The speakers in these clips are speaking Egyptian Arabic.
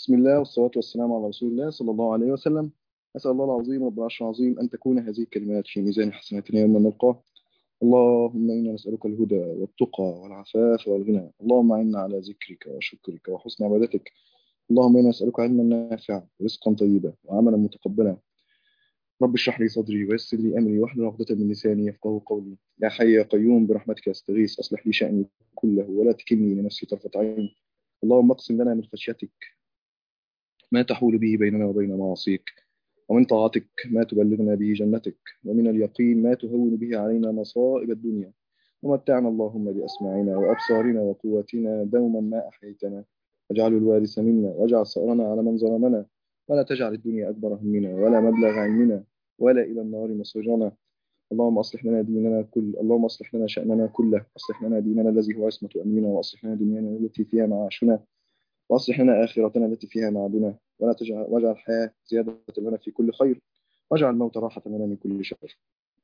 بسم الله والصلاة والسلام على رسول الله صلى الله عليه وسلم أسأل الله العظيم رب العرش العظيم أن تكون هذه الكلمات في ميزان حسناتنا يوم نلقاه اللهم إنا نسألك الهدى والتقى والعفاف والغنى اللهم إنا على ذكرك وشكرك وحسن عبادتك اللهم إنا نسألك علما نافعا ورزقا طيبا وعملا متقبلا رب اشرح لي صدري ويسر لي أمري واحلل عقدة من لساني يفقهوا قولي يا حي يا قيوم برحمتك أستغيث أصلح لي شأني كله ولا تكلني لنفسي طرفة عين اللهم اقسم لنا من خشيتك ما تحول به بيننا وبين معاصيك ومن طاعتك ما تبلغنا به جنتك ومن اليقين ما تهون به علينا مصائب الدنيا ومتعنا اللهم بأسماعنا وأبصارنا وقواتنا دوما ما أحييتنا واجعل الوارث منا واجعل ثأرنا على من ظلمنا ولا تجعل الدنيا أكبر همنا ولا مبلغ علمنا ولا إلى النار مصيرنا اللهم أصلح لنا ديننا كل اللهم أصلح لنا شأننا كله أصلح لنا ديننا الذي هو عصمة أمرنا وأصلح لنا دنيانا التي فيها معاشنا وأصلح لنا آخرتنا التي فيها معادنا ولا تجعل واجعل الحياة زيادة لنا في كل خير واجعل الموت راحة لنا من كل شر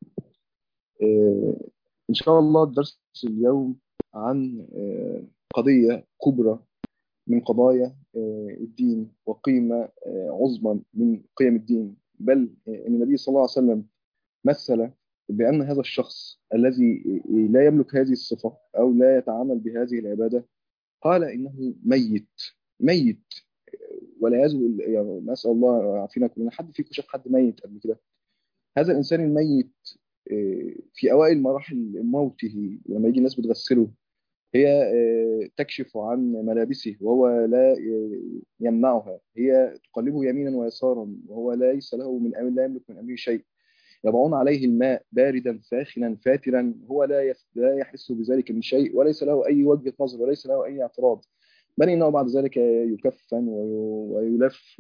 إن شاء الله الدرس اليوم عن قضية كبرى من قضايا الدين وقيمة عظمى من قيم الدين بل أن النبي صلى الله عليه وسلم مثل بأن هذا الشخص الذي لا يملك هذه الصفة أو لا يتعامل بهذه العبادة قال إنه ميت ميت والعياذ يعني نسأل الله يعافينا كلنا حد فيكم شاف حد ميت قبل كده هذا الإنسان الميت في أوائل مراحل موته لما يجي الناس بتغسله هي تكشف عن ملابسه وهو لا يمنعها هي تقلبه يمينا ويسارا وهو ليس له من أمر لا يملك من أمره شيء يضعون عليه الماء باردا ساخنا فاترا هو لا لا يحس بذلك من شيء وليس له أي وجهة نظر وليس له أي اعتراض بل إنه بعد ذلك يكفن ويلف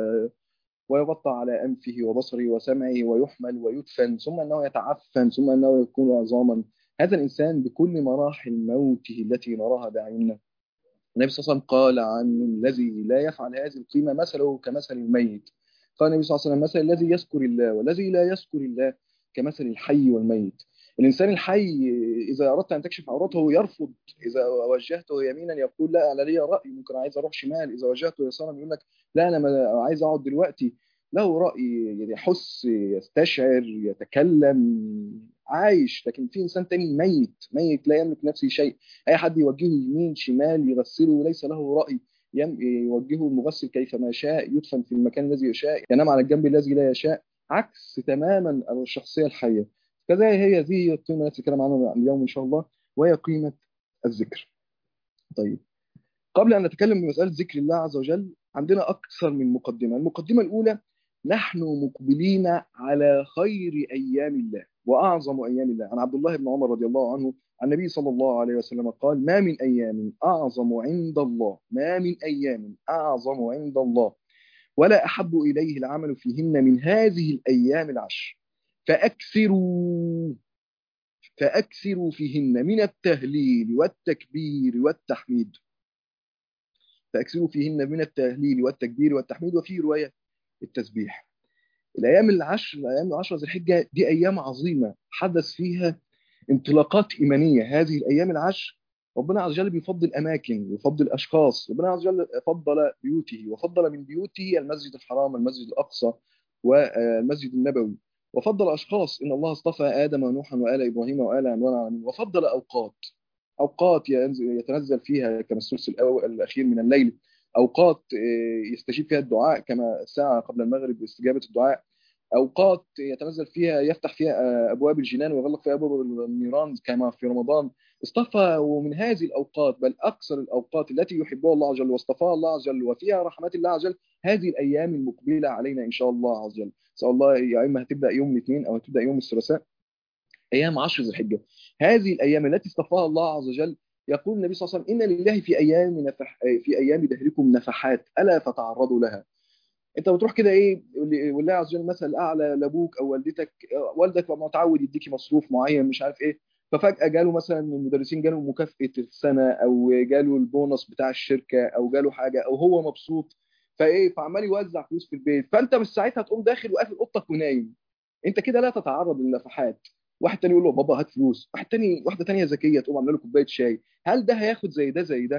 ويغطى على أنفه وبصره وسمعه ويحمل ويدفن ثم أنه يتعفن ثم أنه يكون عظاما هذا الإنسان بكل مراحل موته التي نراها بعيننا النبي صلى الله عليه وسلم قال عن الذي لا يفعل هذه القيمة مثله كمثل الميت قال النبي صلى الله عليه وسلم مثل الذي يذكر الله والذي لا يذكر الله كمثل الحي والميت الإنسان الحي إذا أردت أن تكشف عورته يرفض إذا وجهته يمينا يقول لا أنا ليا رأي ممكن عايز أروح شمال إذا وجهته يسارا يقول لك لا أنا عايز أقعد دلوقتي له رأي يحس يستشعر يتكلم عايش لكن في إنسان تاني ميت ميت لا يملك نفسه شيء أي حد يوجهه يمين شمال يغسله ليس له رأي يوجهه المغسل كيفما شاء يدفن في المكان الذي يشاء ينام على الجنب الذي لا يشاء عكس تماما الشخصية الحية كذا هي هذه القيمة التي نتكلم عنها اليوم إن شاء الله وهي قيمة الذكر طيب قبل أن نتكلم بمسألة ذكر الله عز وجل عندنا أكثر من مقدمة المقدمة الأولى نحن مقبلين على خير أيام الله وأعظم أيام الله عن عبد الله بن عمر رضي الله عنه عن النبي صلى الله عليه وسلم قال ما من أيام أعظم عند الله ما من أيام أعظم عند الله ولا أحب إليه العمل فيهن من هذه الأيام العشر فأكثروا فأكثروا فيهن من التهليل والتكبير والتحميد فأكثروا فيهن من التهليل والتكبير والتحميد وفي رواية التسبيح الأيام العشر الأيام العشر ذي الحجة دي أيام عظيمة حدث فيها انطلاقات إيمانية هذه الأيام العشر ربنا عز وجل بيفضل أماكن ويفضل أشخاص ربنا عز وجل فضل بيوته وفضل من بيوته المسجد الحرام المسجد الأقصى والمسجد النبوي وفضل أشخاص إن الله اصطفى آدم ونوحا وآل إبراهيم وآل عمران العالمين وفضل أوقات أوقات يتنزل فيها كما الثلث الأخير من الليل أوقات يستجيب فيها الدعاء كما الساعة قبل المغرب استجابة الدعاء أوقات يتنزل فيها يفتح فيها أبواب الجنان ويغلق فيها أبواب النيران كما في رمضان اصطفى ومن هذه الأوقات بل أكثر الأوقات التي يحبها الله عز وجل واصطفاها الله عز وجل وفيها رحمات الله عز وجل هذه الأيام المقبلة علينا إن شاء الله عز وجل سأل الله يا إما هتبدأ يوم الاثنين أو هتبدأ يوم الثلاثاء أيام عشر ذي الحجة هذه الأيام التي اصطفاها الله عز وجل يقول النبي صلى الله عليه وسلم إن لله في أيام نفح في أيام دهركم نفحات ألا فتعرضوا لها انت بتروح كده ايه والله عز وجل مثل اعلى لابوك او والدتك والدك متعود يديكي مصروف معين مش عارف ايه ففجاه جاله مثلا المدرسين جاله مكافاه السنه او جاله البونص بتاع الشركه او جاله حاجه او هو مبسوط فايه فعمال يوزع فلوس في البيت فانت مش ساعتها تقوم داخل وقافل اوضتك ونايم انت كده لا تتعرض للنفحات واحد تاني يقول له بابا هات فلوس واحد تاني واحده تانيه ذكيه تقوم عامله له كوبايه شاي هل ده هياخد زي ده زي ده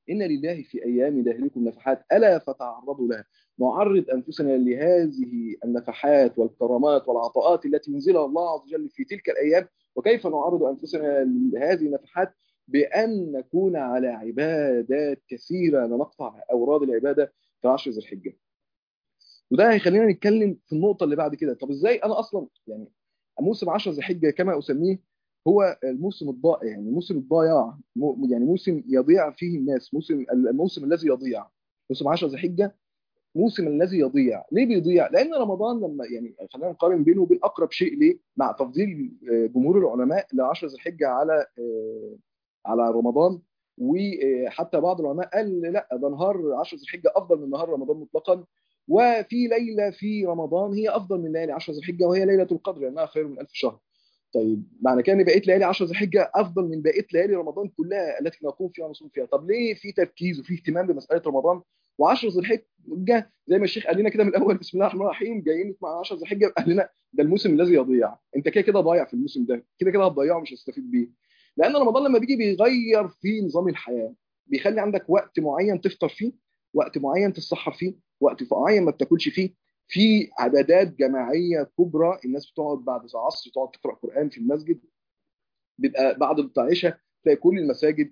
إن لله في أيام دهركم نفحات ألا فتعرضوا لها نعرض أنفسنا لهذه النفحات والكرامات والعطاءات التي ينزلها الله عز وجل في تلك الأيام وكيف نعرض أنفسنا لهذه النفحات بأن نكون على عبادات كثيرة لنقطع أوراد العبادة في عشر ذي الحجة وده هيخلينا نتكلم في النقطة اللي بعد كده طب إزاي أنا أصلا يعني موسم 10 ذي الحجة كما أسميه هو الموسم الضائع يعني موسم الضياع يعني موسم يضيع فيه الناس موسم الموسم الذي يضيع موسم 10 ذي الحجة موسم الذي يضيع ليه بيضيع لان رمضان لما يعني خلينا نقارن بينه وبين اقرب شيء ليه مع تفضيل جمهور العلماء ل 10 ذي الحجه على على رمضان وحتى بعض العلماء قال لا ده نهار 10 ذي الحجه افضل من نهار رمضان مطلقا وفي ليله في رمضان هي افضل من ليالي 10 ذي الحجه وهي ليله القدر لانها خير من 1000 شهر طيب معنى كده ان بقيه ليالي 10 ذي الحجه افضل من بقيه ليالي رمضان كلها التي نقوم فيها ونصوم فيها طب ليه في تركيز وفي اهتمام بمساله رمضان و10 ذي الحجه زي ما الشيخ قال لنا كده من الاول بسم الله الرحمن الرحيم جايين مع 10 ذي الحجه قال لنا ده الموسم الذي يضيع انت كده كده ضايع في الموسم ده كده كده هتضيعه مش هتستفيد بيه لان رمضان لما بيجي بيغير في نظام الحياه بيخلي عندك وقت معين تفطر فيه وقت معين تتسحر فيه وقت معين ما بتاكلش فيه في عبادات جماعيه كبرى الناس بتقعد بعد العصر تقعد تقرا قران في المسجد بيبقى بعد العشاء تلاقي كل المساجد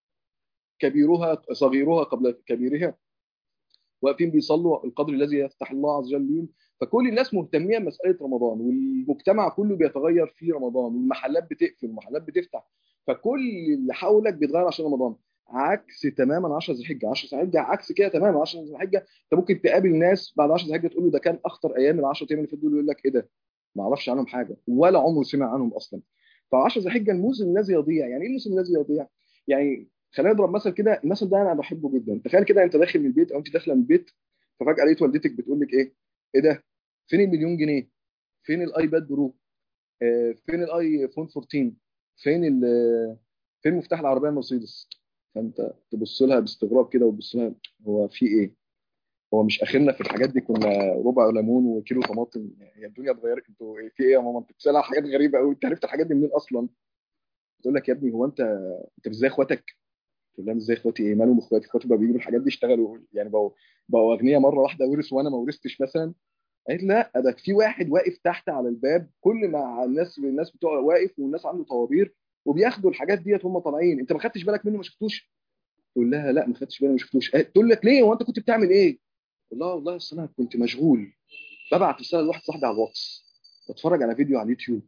كبيرها صغيرها قبل كبيرها واقفين بيصلوا القدر الذي يفتح الله عز وجل لهم فكل الناس مهتميه بمساله رمضان والمجتمع كله بيتغير في رمضان والمحلات بتقفل والمحلات بتفتح فكل اللي حولك بيتغير عشان رمضان عكس تماما 10 ذي الحجه 10 ذي الحجه عكس كده تماما 10 ذي الحجه انت ممكن تقابل ناس بعد 10 ذي الحجه تقول له ده كان اخطر ايام ال 10 ايام اللي فاتوا يقول لك ايه ده ما اعرفش عنهم حاجه ولا عمره سمع عنهم اصلا ف10 ذي الحجه الموسم الذي يضيع يعني ايه الموسم الذي يضيع يعني خلينا نضرب مثل كده المثل ده انا بحبه جدا تخيل كده انت داخل من البيت او انت داخله من البيت ففجاه لقيت والدتك بتقول لك ايه ايه ده فين المليون جنيه فين الايباد برو آه فين الاي فون 14 فين فين مفتاح العربيه المرسيدس فانت تبص لها باستغراب كده وتبص لها هو في ايه هو مش اخرنا في الحاجات دي كنا ربع ليمون وكيلو طماطم هي الدنيا اتغيرت انتوا في ايه يا ماما انت بتسالها حاجات غريبه قوي انت عرفت الحاجات دي منين اصلا تقول لك يا ابني هو انت انت مش زي اخواتك تقول لها مش زي اخواتي ايه مالهم اخواتي اخواتي بقى بيجيبوا الحاجات دي اشتغلوا يعني بقوا بقوا اغنياء مره واحده ورث وانا ما ورثتش مثلا قالت لا ده في واحد واقف تحت على الباب كل ما الناس الناس بتوع واقف والناس عنده طوابير وبياخدوا الحاجات ديت وهم طالعين انت ما خدتش بالك منه ما شفتوش تقول لها لا ما خدتش بالي ما شفتوش تقول لك ليه هو انت كنت بتعمل ايه تقول لها والله اصل انا كنت مشغول ببعت رساله لواحد صاحبي على الواتس بتفرج على فيديو على اليوتيوب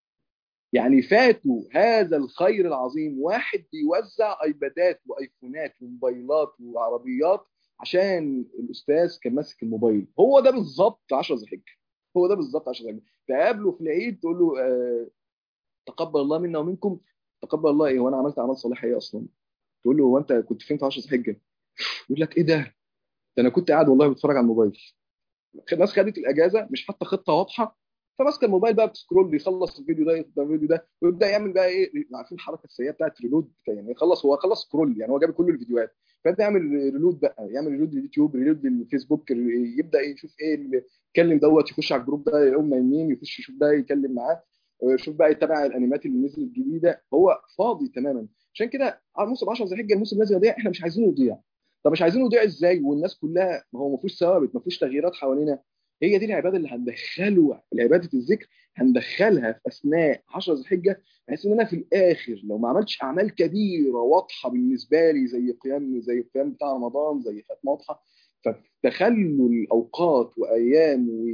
يعني فاتوا هذا الخير العظيم واحد بيوزع ايبادات وايفونات وموبايلات وعربيات عشان الاستاذ كان ماسك الموبايل هو ده بالظبط 10 ذي الحجه هو ده بالظبط 10 ذي الحجه تقابله في العيد تقول له آه تقبل الله منا ومنكم تقبل الله ايه وانا عملت اعمال صالحه ايه اصلا تقول له هو انت كنت فين في 10 ذي الحجه يقول لك ايه ده ده انا كنت قاعد والله بتفرج على الموبايل الناس خدت الاجازه مش حاطه خطه واضحه فماسكه الموبايل بقى بتسكرول يخلص الفيديو ده يخلص الفيديو ده ويبدا يعمل بقى ايه عارفين الحركه السيئه بتاعت ريلود يعني يخلص هو خلص سكرول يعني هو جاب كل الفيديوهات فيبدا يعمل ريلود بقى يعمل ريلود لليوتيوب ريلود للفيسبوك يبدا يشوف ايه اللي يتكلم دوت يخش على الجروب ده يقوم نايمين يخش يشوف ده يتكلم معاه ويشوف بقى يتابع الانيمات اللي نزلت جديده هو فاضي تماما عشان كده موسم 10 ذي الحجه الموسم الذي يضيع احنا مش عايزينه يضيع طب مش عايزينه يضيع ازاي والناس كلها ما هو ما فيهوش ثوابت ما فيهوش تغييرات حوالينا هي دي العباده اللي هندخله عباده الذكر هندخلها في اثناء 10 ذي الحجه بحيث ان انا في الاخر لو ما عملتش اعمال كبيره واضحه بالنسبه لي زي قيام زي القيام بتاع رمضان زي ختمه واضحه فتخلل اوقات وايام و...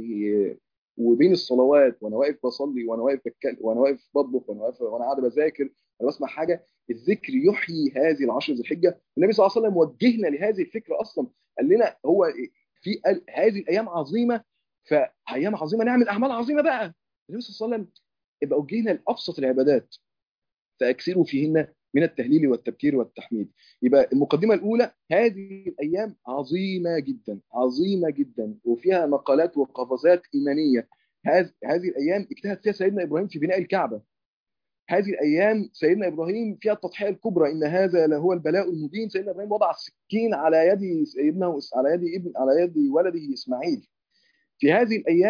وبين الصلوات وانا واقف بصلي وانا واقف بتكلم وانا واقف بطبخ وانا واقف وانا قاعد بذاكر وانا بسمع حاجه الذكر يحيي هذه العشر ذي الحجه النبي صلى الله عليه وسلم وجهنا لهذه الفكره اصلا قال لنا هو في هذه الايام عظيمه فايام عظيمه نعمل اعمال عظيمه بقى النبي صلى الله عليه وسلم يبقى وجهنا لابسط العبادات فاكثروا فيهن من التهليل والتبكير والتحميد يبقى المقدمه الاولى هذه الايام عظيمه جدا عظيمه جدا وفيها مقالات وقفزات ايمانيه هذه الايام اجتهد فيها سيدنا ابراهيم في بناء الكعبه هذه الايام سيدنا ابراهيم فيها التضحيه الكبرى ان هذا لهو البلاء المبين سيدنا ابراهيم وضع السكين على يد ابنه على يد ابن على يد ولده اسماعيل في هذه الايام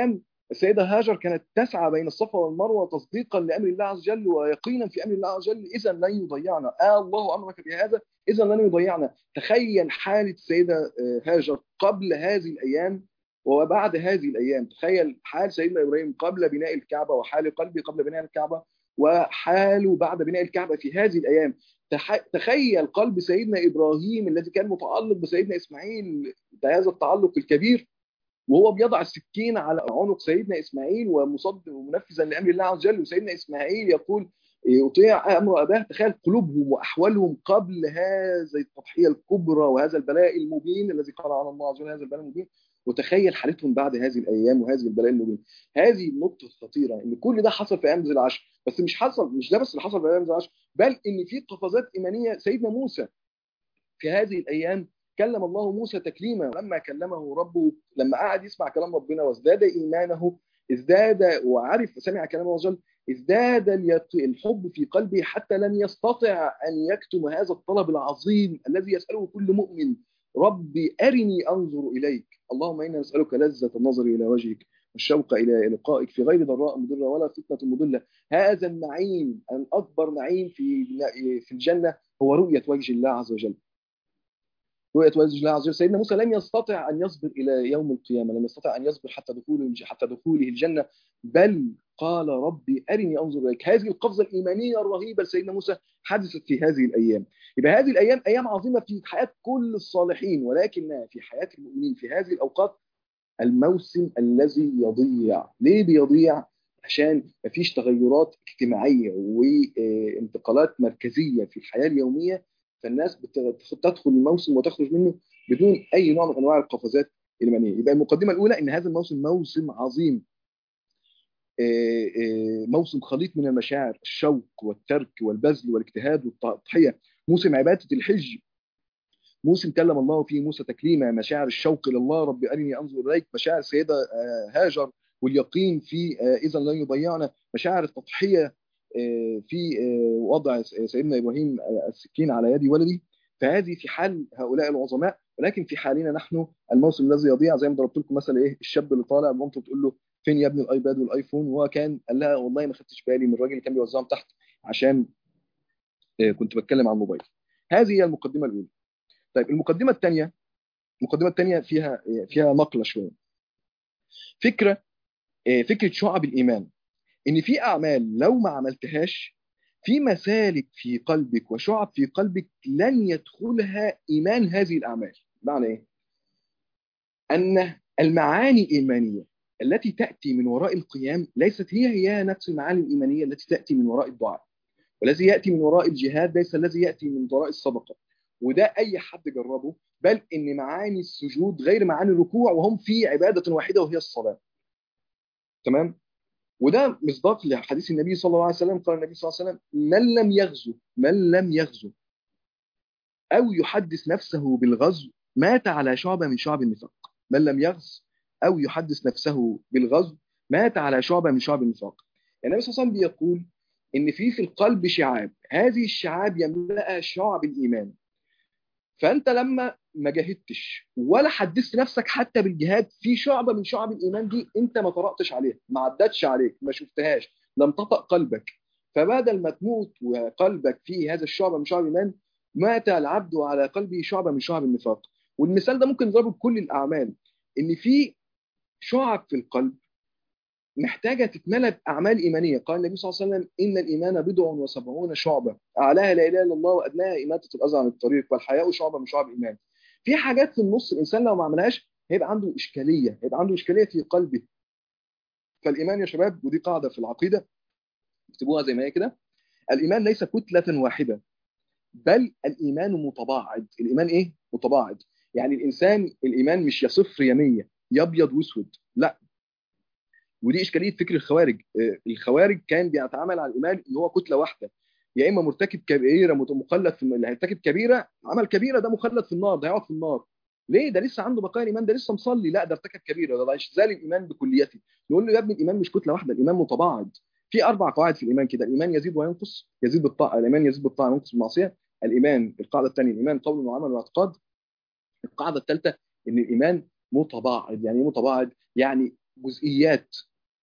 السيدة هاجر كانت تسعى بين الصفا والمروة تصديقا لأمر الله عز وجل ويقينا في أمر الله عز وجل إذا لن يضيعنا آه الله أمرك بهذا إذا لن يضيعنا تخيل حالة السيدة هاجر قبل هذه الأيام وبعد هذه الأيام تخيل حال سيدنا إبراهيم قبل بناء الكعبة وحال قلبي قبل بناء الكعبة وحاله بعد بناء الكعبة في هذه الأيام تخيل قلب سيدنا إبراهيم الذي كان متعلق بسيدنا إسماعيل بهذا التعلق الكبير وهو بيضع السكين على عنق سيدنا اسماعيل ومصدق ومنفذا لامر الله عز وجل وسيدنا اسماعيل يقول يطيع امر اباه تخيل قلوبهم واحوالهم قبل هذه التضحيه الكبرى وهذا البلاء المبين الذي قال على الله عز وجل هذا البلاء المبين وتخيل حالتهم بعد هذه الايام وهذه البلاء المبين هذه النقطه الخطيره ان كل ده حصل في ايام ذي العشر بس مش حصل مش ده بس اللي حصل في ايام ذي العشر بل ان في قفزات ايمانيه سيدنا موسى في هذه الايام كلم الله موسى تكليما لما كلمه ربه لما قعد يسمع كلام ربنا وازداد ايمانه ازداد وعرف سمع كلام الله عز وجل ازداد الحب في قلبه حتى لم يستطع ان يكتم هذا الطلب العظيم الذي يساله كل مؤمن ربي ارني انظر اليك اللهم انا نسالك لذه النظر الى وجهك والشوق الى لقائك في غير ضراء مضره ولا فتنه مضله هذا النعيم الاكبر نعيم في في الجنه هو رؤيه وجه الله عز وجل رؤيه وجه الله عز وجل سيدنا موسى لم يستطع ان يصبر الى يوم القيامه لم يستطع ان يصبر حتى دخوله حتى دخوله الجنه بل قال ربي ارني انظر اليك هذه القفزه الايمانيه الرهيبه لسيدنا موسى حدثت في هذه الايام يبقى هذه الايام ايام عظيمه في حياه كل الصالحين ولكنها في حياه المؤمنين في هذه الاوقات الموسم الذي يضيع ليه بيضيع عشان مفيش تغيرات اجتماعيه وانتقالات مركزيه في الحياه اليوميه فالناس تدخل الموسم وتخرج منه بدون اي نوع من انواع القفزات الايمانيه يبقى المقدمه الاولى ان هذا الموسم موسم عظيم موسم خليط من المشاعر الشوق والترك والبذل والاجتهاد والتضحيه موسم عباده الحج موسم كلم الله فيه موسى تكليما مشاعر الشوق الى الله رب ارني انظر اليك مشاعر السيده هاجر واليقين في اذا لن يضيعنا مشاعر التضحيه في وضع سيدنا ابراهيم السكين على يد ولدي فهذه في حال هؤلاء العظماء ولكن في حالنا نحن الموسم الذي يضيع زي ما ضربت لكم مثلا ايه الشاب اللي طالع مامته تقول له فين يا ابني الايباد والايفون وهو كان قال لها والله ما خدتش بالي من الراجل اللي كان بيوزعهم تحت عشان كنت بتكلم عن الموبايل هذه هي المقدمه الاولى طيب المقدمه الثانيه المقدمه الثانيه فيها فيها نقله شويه فكره فكره شعب الايمان ان في اعمال لو ما عملتهاش في مسالك في قلبك وشعب في قلبك لن يدخلها ايمان هذه الاعمال معنى ايه ان المعاني الايمانيه التي تاتي من وراء القيام ليست هي هي نفس المعاني الايمانيه التي تاتي من وراء الدعاء والذي ياتي من وراء الجهاد ليس الذي ياتي من وراء الصدقه وده اي حد جربه بل ان معاني السجود غير معاني الركوع وهم في عباده واحده وهي الصلاه تمام وده مصداق لحديث النبي صلى الله عليه وسلم قال النبي صلى الله عليه وسلم من لم يغزو من لم يغزو او يحدث نفسه بالغزو مات على شعبه من شعب النفاق من لم يغز او يحدث نفسه بالغزو مات على شعبه من شعب النفاق يعني النبي صلى الله عليه وسلم بيقول ان في في القلب شعاب هذه الشعاب يملأها شعب الايمان فانت لما ما جاهدتش ولا حدثت نفسك حتى بالجهاد في شعبه من شعب الايمان دي انت ما طرقتش عليها ما عدتش عليك ما شفتهاش لم تطأ قلبك فبدل ما تموت وقلبك فيه هذا الشعبه من شعب الايمان مات العبد على قلبه شعبه من شعب النفاق والمثال ده ممكن نضربه بكل الاعمال ان في شعب في القلب محتاجه تتملى باعمال ايمانيه قال النبي صلى الله عليه وسلم ان الايمان بضع وسبعون شعبه اعلاها لا اله الا الله وادناها اماته الاذى عن الطريق والحياء شعبه من شعب الايمان في حاجات في النص الانسان لو ما عملهاش هيبقى عنده اشكاليه هيبقى عنده اشكاليه في قلبه فالايمان يا شباب ودي قاعده في العقيده اكتبوها زي ما هي كده الايمان ليس كتله واحده بل الايمان متباعد الايمان ايه متباعد يعني الانسان الايمان مش يا صفر يا 100 يا ابيض واسود لا ودي اشكاليه فكر الخوارج الخوارج كان بيتعامل على الايمان ان هو كتله واحده يا اما مرتكب كبيره مخلد في اللي هيرتكب كبيره عمل كبيره ده مخلد في النار ده هيقعد في النار ليه ده لسه عنده بقايا الايمان ده لسه مصلي لا ده ارتكب كبيره ده زال الايمان بكليته نقول له يا ابني الايمان مش كتله واحده الايمان متباعد في اربع قواعد في الايمان كده الايمان يزيد وينقص يزيد بالطاعه الايمان يزيد بالطاعه وينقص بالمعصيه الايمان القاعده الثانيه الايمان قول وعمل واعتقاد القاعده الثالثه ان الايمان متباعد يعني ايه متباعد يعني جزئيات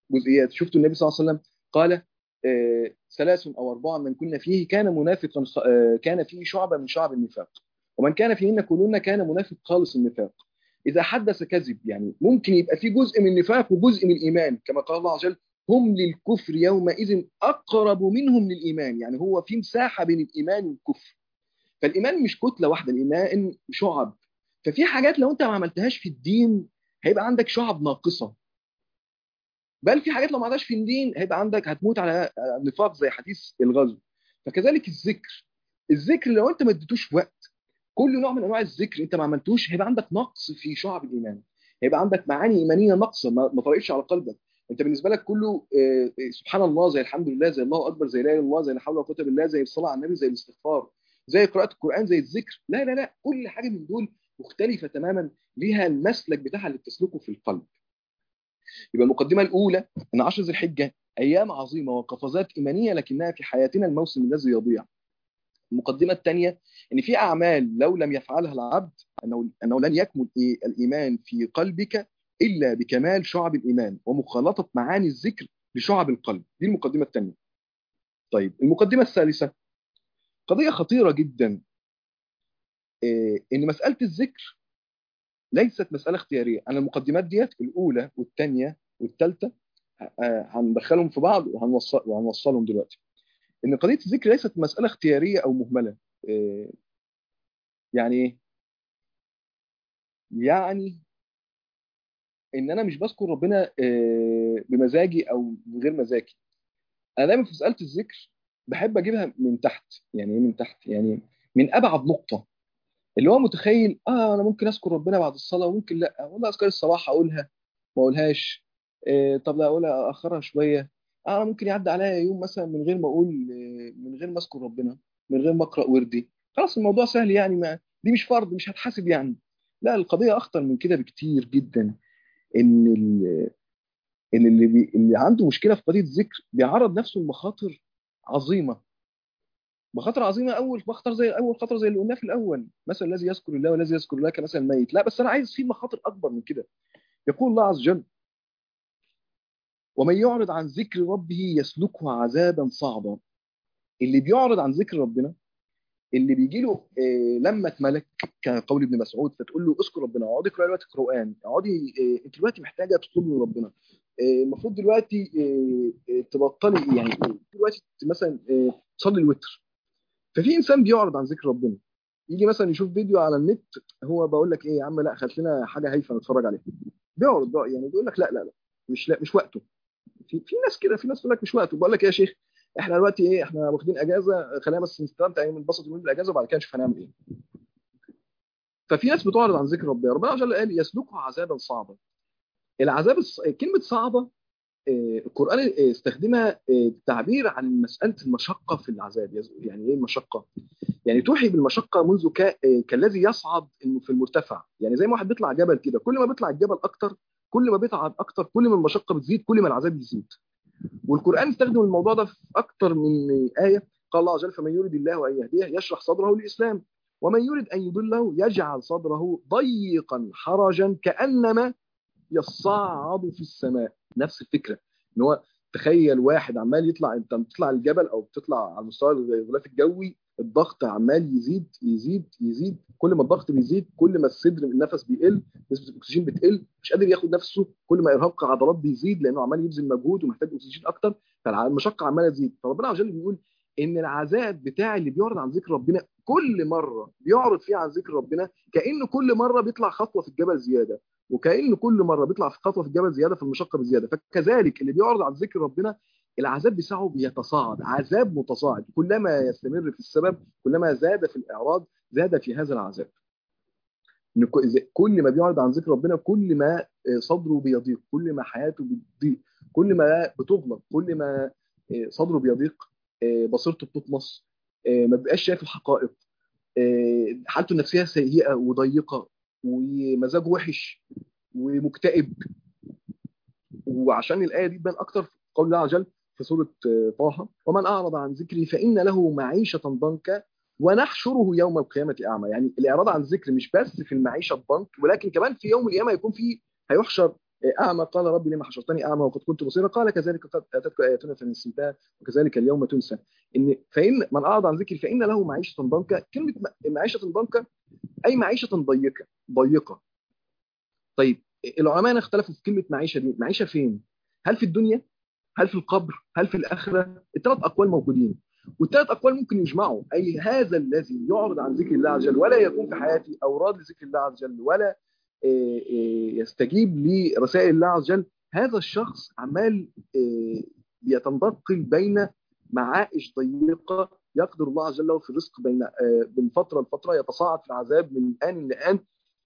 جزئيات شفتوا النبي صلى الله عليه وسلم قال آه، ثلاث او اربعه من كنا فيه كان منافقا آه، كان فيه شعبه من شعب النفاق ومن كان فيهن كلهن كان منافق خالص النفاق اذا حدث كذب يعني ممكن يبقى في جزء من النفاق وجزء من الايمان كما قال الله عز وجل هم للكفر يومئذ اقرب منهم للايمان يعني هو في مساحه بين الايمان والكفر فالايمان مش كتله واحده الايمان شعب ففي حاجات لو انت ما عملتهاش في الدين هيبقى عندك شعب ناقصه بل في حاجات لو ما عملتهاش في الدين هيبقى عندك هتموت على نفاق زي حديث الغزو فكذلك الذكر الذكر لو انت ما اديتوش وقت كل نوع من انواع الذكر انت ما عملتوش هيبقى عندك نقص في شعب الايمان هيبقى عندك معاني ايمانيه ناقصه ما طرقتش على قلبك انت بالنسبه لك كله سبحان الله زي الحمد لله زي الله اكبر زي لا اله الا الله زي لا حول ولا قوه الا بالله زي الصلاه على النبي زي الاستغفار زي قراءه القران زي الذكر لا لا لا كل حاجه من دول مختلفه تماما ليها المسلك بتاعها اللي بتسلكه في القلب يبقى المقدمه الاولى ان 10 ذي الحجه ايام عظيمه وقفزات ايمانيه لكنها في حياتنا الموسم الذي يضيع المقدمه الثانيه ان في اعمال لو لم يفعلها العبد انه انه لن يكمل الايمان في قلبك الا بكمال شعب الايمان ومخالطه معاني الذكر لشعب القلب دي المقدمه الثانيه طيب المقدمه الثالثه قضيه خطيره جدا ان مساله الذكر ليست مساله اختياريه انا المقدمات ديت الاولى والثانيه والثالثه هندخلهم في بعض وهنوصل وهنوصلهم دلوقتي ان قضيه الذكر ليست مساله اختياريه او مهمله يعني ايه يعني ان انا مش بذكر ربنا بمزاجي او من غير مزاجي انا دايما في مساله الذكر بحب اجيبها من تحت يعني ايه من تحت يعني من ابعد نقطه اللي هو متخيل اه انا ممكن اذكر ربنا بعد الصلاه وممكن لا والله اذكار الصباح اقولها ما اقولهاش إيه طب لا اقولها اخرها شويه آه انا ممكن يعدي عليا يوم مثلا من غير ما اقول من غير ما اذكر ربنا من غير ما اقرا وردي خلاص الموضوع سهل يعني ما دي مش فرض مش هتحاسب يعني لا القضيه اخطر من كده بكتير جدا ان ان اللي بي اللي عنده مشكله في قضيه الذكر بيعرض نفسه لمخاطر عظيمه مخاطر عظيمه اول مخطر زي اول خطر زي اللي قلناه في الاول مثل الذي يذكر الله والذي يذكر الله كمثل الميت لا بس انا عايز في مخاطر اكبر من كده يقول الله عز وجل ومن يعرض عن ذكر ربه يسلكه عذابا صعبا اللي بيعرض عن ذكر ربنا اللي بيجي له إيه لما ملك كقول ابن مسعود فتقول له اذكر ربنا اقعدي اقراي دلوقتي قران اقعدي إيه انت دلوقتي محتاجه تطلبي من ربنا المفروض إيه دلوقتي تبطلي يعني دلوقتي مثلا تصلي الوتر ففي انسان بيعرض عن ذكر ربنا يجي مثلا يشوف فيديو على النت هو بقول لك ايه يا عم لا خلت لنا حاجه هايفه نتفرج عليها بيعرض بقى يعني بيقول لك لا لا لا مش لا مش وقته في في ناس كده في ناس تقول لك مش وقته بقول لك يا شيخ احنا دلوقتي ايه احنا واخدين اجازه خلينا بس نستمتع يعني ننبسط يومين بالاجازه وبعد كده نشوف هنعمل ايه ففي ناس بتعرض عن ذكر ربنا ربنا عز وجل قال يسلكه عذابا صعبا العذاب الص... كلمه صعبه القرآن استخدمها تعبير عن مسألة المشقة في العذاب يعني إيه المشقة؟ يعني توحي بالمشقة منذ ك... كالذي يصعد إنه في المرتفع يعني زي ما واحد بيطلع جبل كده كل ما بيطلع الجبل أكتر كل ما بيتعب أكتر كل ما المشقة بتزيد كل ما العذاب بيزيد والقرآن استخدم الموضوع ده في أكتر من آية قال الله عز وجل فمن يريد الله أن يهديه يشرح صدره للإسلام ومن يريد أن يضله يجعل صدره ضيقا حرجا كأنما يصعد في السماء نفس الفكره ان هو تخيل واحد عمال يطلع انت بتطلع الجبل او بتطلع على مستوى الغلاف الجوي الضغط عمال يزيد يزيد يزيد كل ما الضغط بيزيد كل ما الصدر النفس بيقل نسبه الاكسجين بتقل مش قادر ياخد نفسه كل ما ارهاق عضلات بيزيد لانه عمال يبذل مجهود ومحتاج اكسجين اكتر فالمشقه عماله تزيد فربنا عز وجل بيقول ان العذاب بتاع اللي بيعرض عن ذكر ربنا كل مره بيعرض فيه عن ذكر ربنا كانه كل مره بيطلع خطوه في الجبل زياده وكأن كل مرة بيطلع في خطوة في الجبل زيادة في المشقة بزيادة فكذلك اللي بيعرض عن ذكر ربنا العذاب بتاعه بيتصاعد عذاب متصاعد كلما يستمر في السبب كلما زاد في الإعراض زاد في هذا العذاب كل ما بيعرض عن ذكر ربنا كل ما صدره بيضيق كل ما حياته بتضيق كل ما بتغلق كل ما صدره بيضيق بصيرته بتطمس ما بيبقاش شايف الحقائق حالته النفسيه سيئه وضيقه ومزاجه وحش ومكتئب وعشان الايه دي تبان اكتر في قول الله عز وجل في سوره طه ومن اعرض عن ذكري فان له معيشه ضنكا ونحشره يوم القيامه اعمى يعني الاعراض عن الذكر مش بس في المعيشه الضنك ولكن كمان في يوم القيامه يكون في هيحشر اعمى قال ربي لما حشرتني اعمى وقد كنت بصيرا قال كذلك قد اتتك اياتنا فنسيتها وكذلك اليوم تنسى ان فان من اعرض عن ذكري فان له معيشه ضنكا كلمه معيشه ضنكا اي معيشه ضيقه ضيقه طيب العلماء اختلفوا في كلمه معيشه دي معيشه فين هل في الدنيا هل في القبر هل في الاخره الثلاث اقوال موجودين والثلاث اقوال ممكن يجمعوا اي هذا الذي يعرض عن ذكر الله عز وجل ولا يكون في حياتي اوراد لذكر الله عز وجل ولا يستجيب لرسائل الله عز وجل هذا الشخص عمال يتنتقل بين معائش ضيقه يقدر الله عز وجل في الرزق بين من فتره لفتره يتصاعد في العذاب من ان لان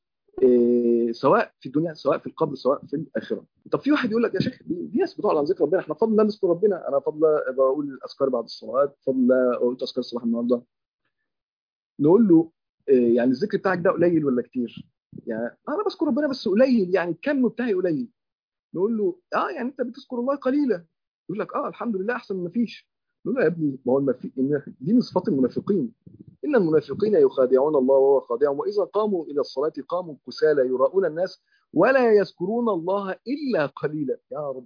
سواء في الدنيا سواء في القبر سواء في الاخره طب في واحد يقول لك يا شيخ دي ناس بتقعد عن ذكر ربنا احنا فضل لا نذكر ربنا انا فضل بقول الاذكار بعد الصلوات فضل قلت اذكار الصباح النهارده نقول له يعني الذكر بتاعك ده قليل ولا كتير يعني انا بذكر ربنا بس قليل يعني الكم بتاعي قليل نقول له اه يعني انت بتذكر الله قليلا يقول لك اه الحمد لله احسن من ما فيش نقول له يا ابني ما هو المفي... دي من صفات المنافقين ان المنافقين يخادعون الله وهو خادعهم واذا قاموا الى الصلاه قاموا كسالى يراؤون الناس ولا يذكرون الله الا قليلا يا رب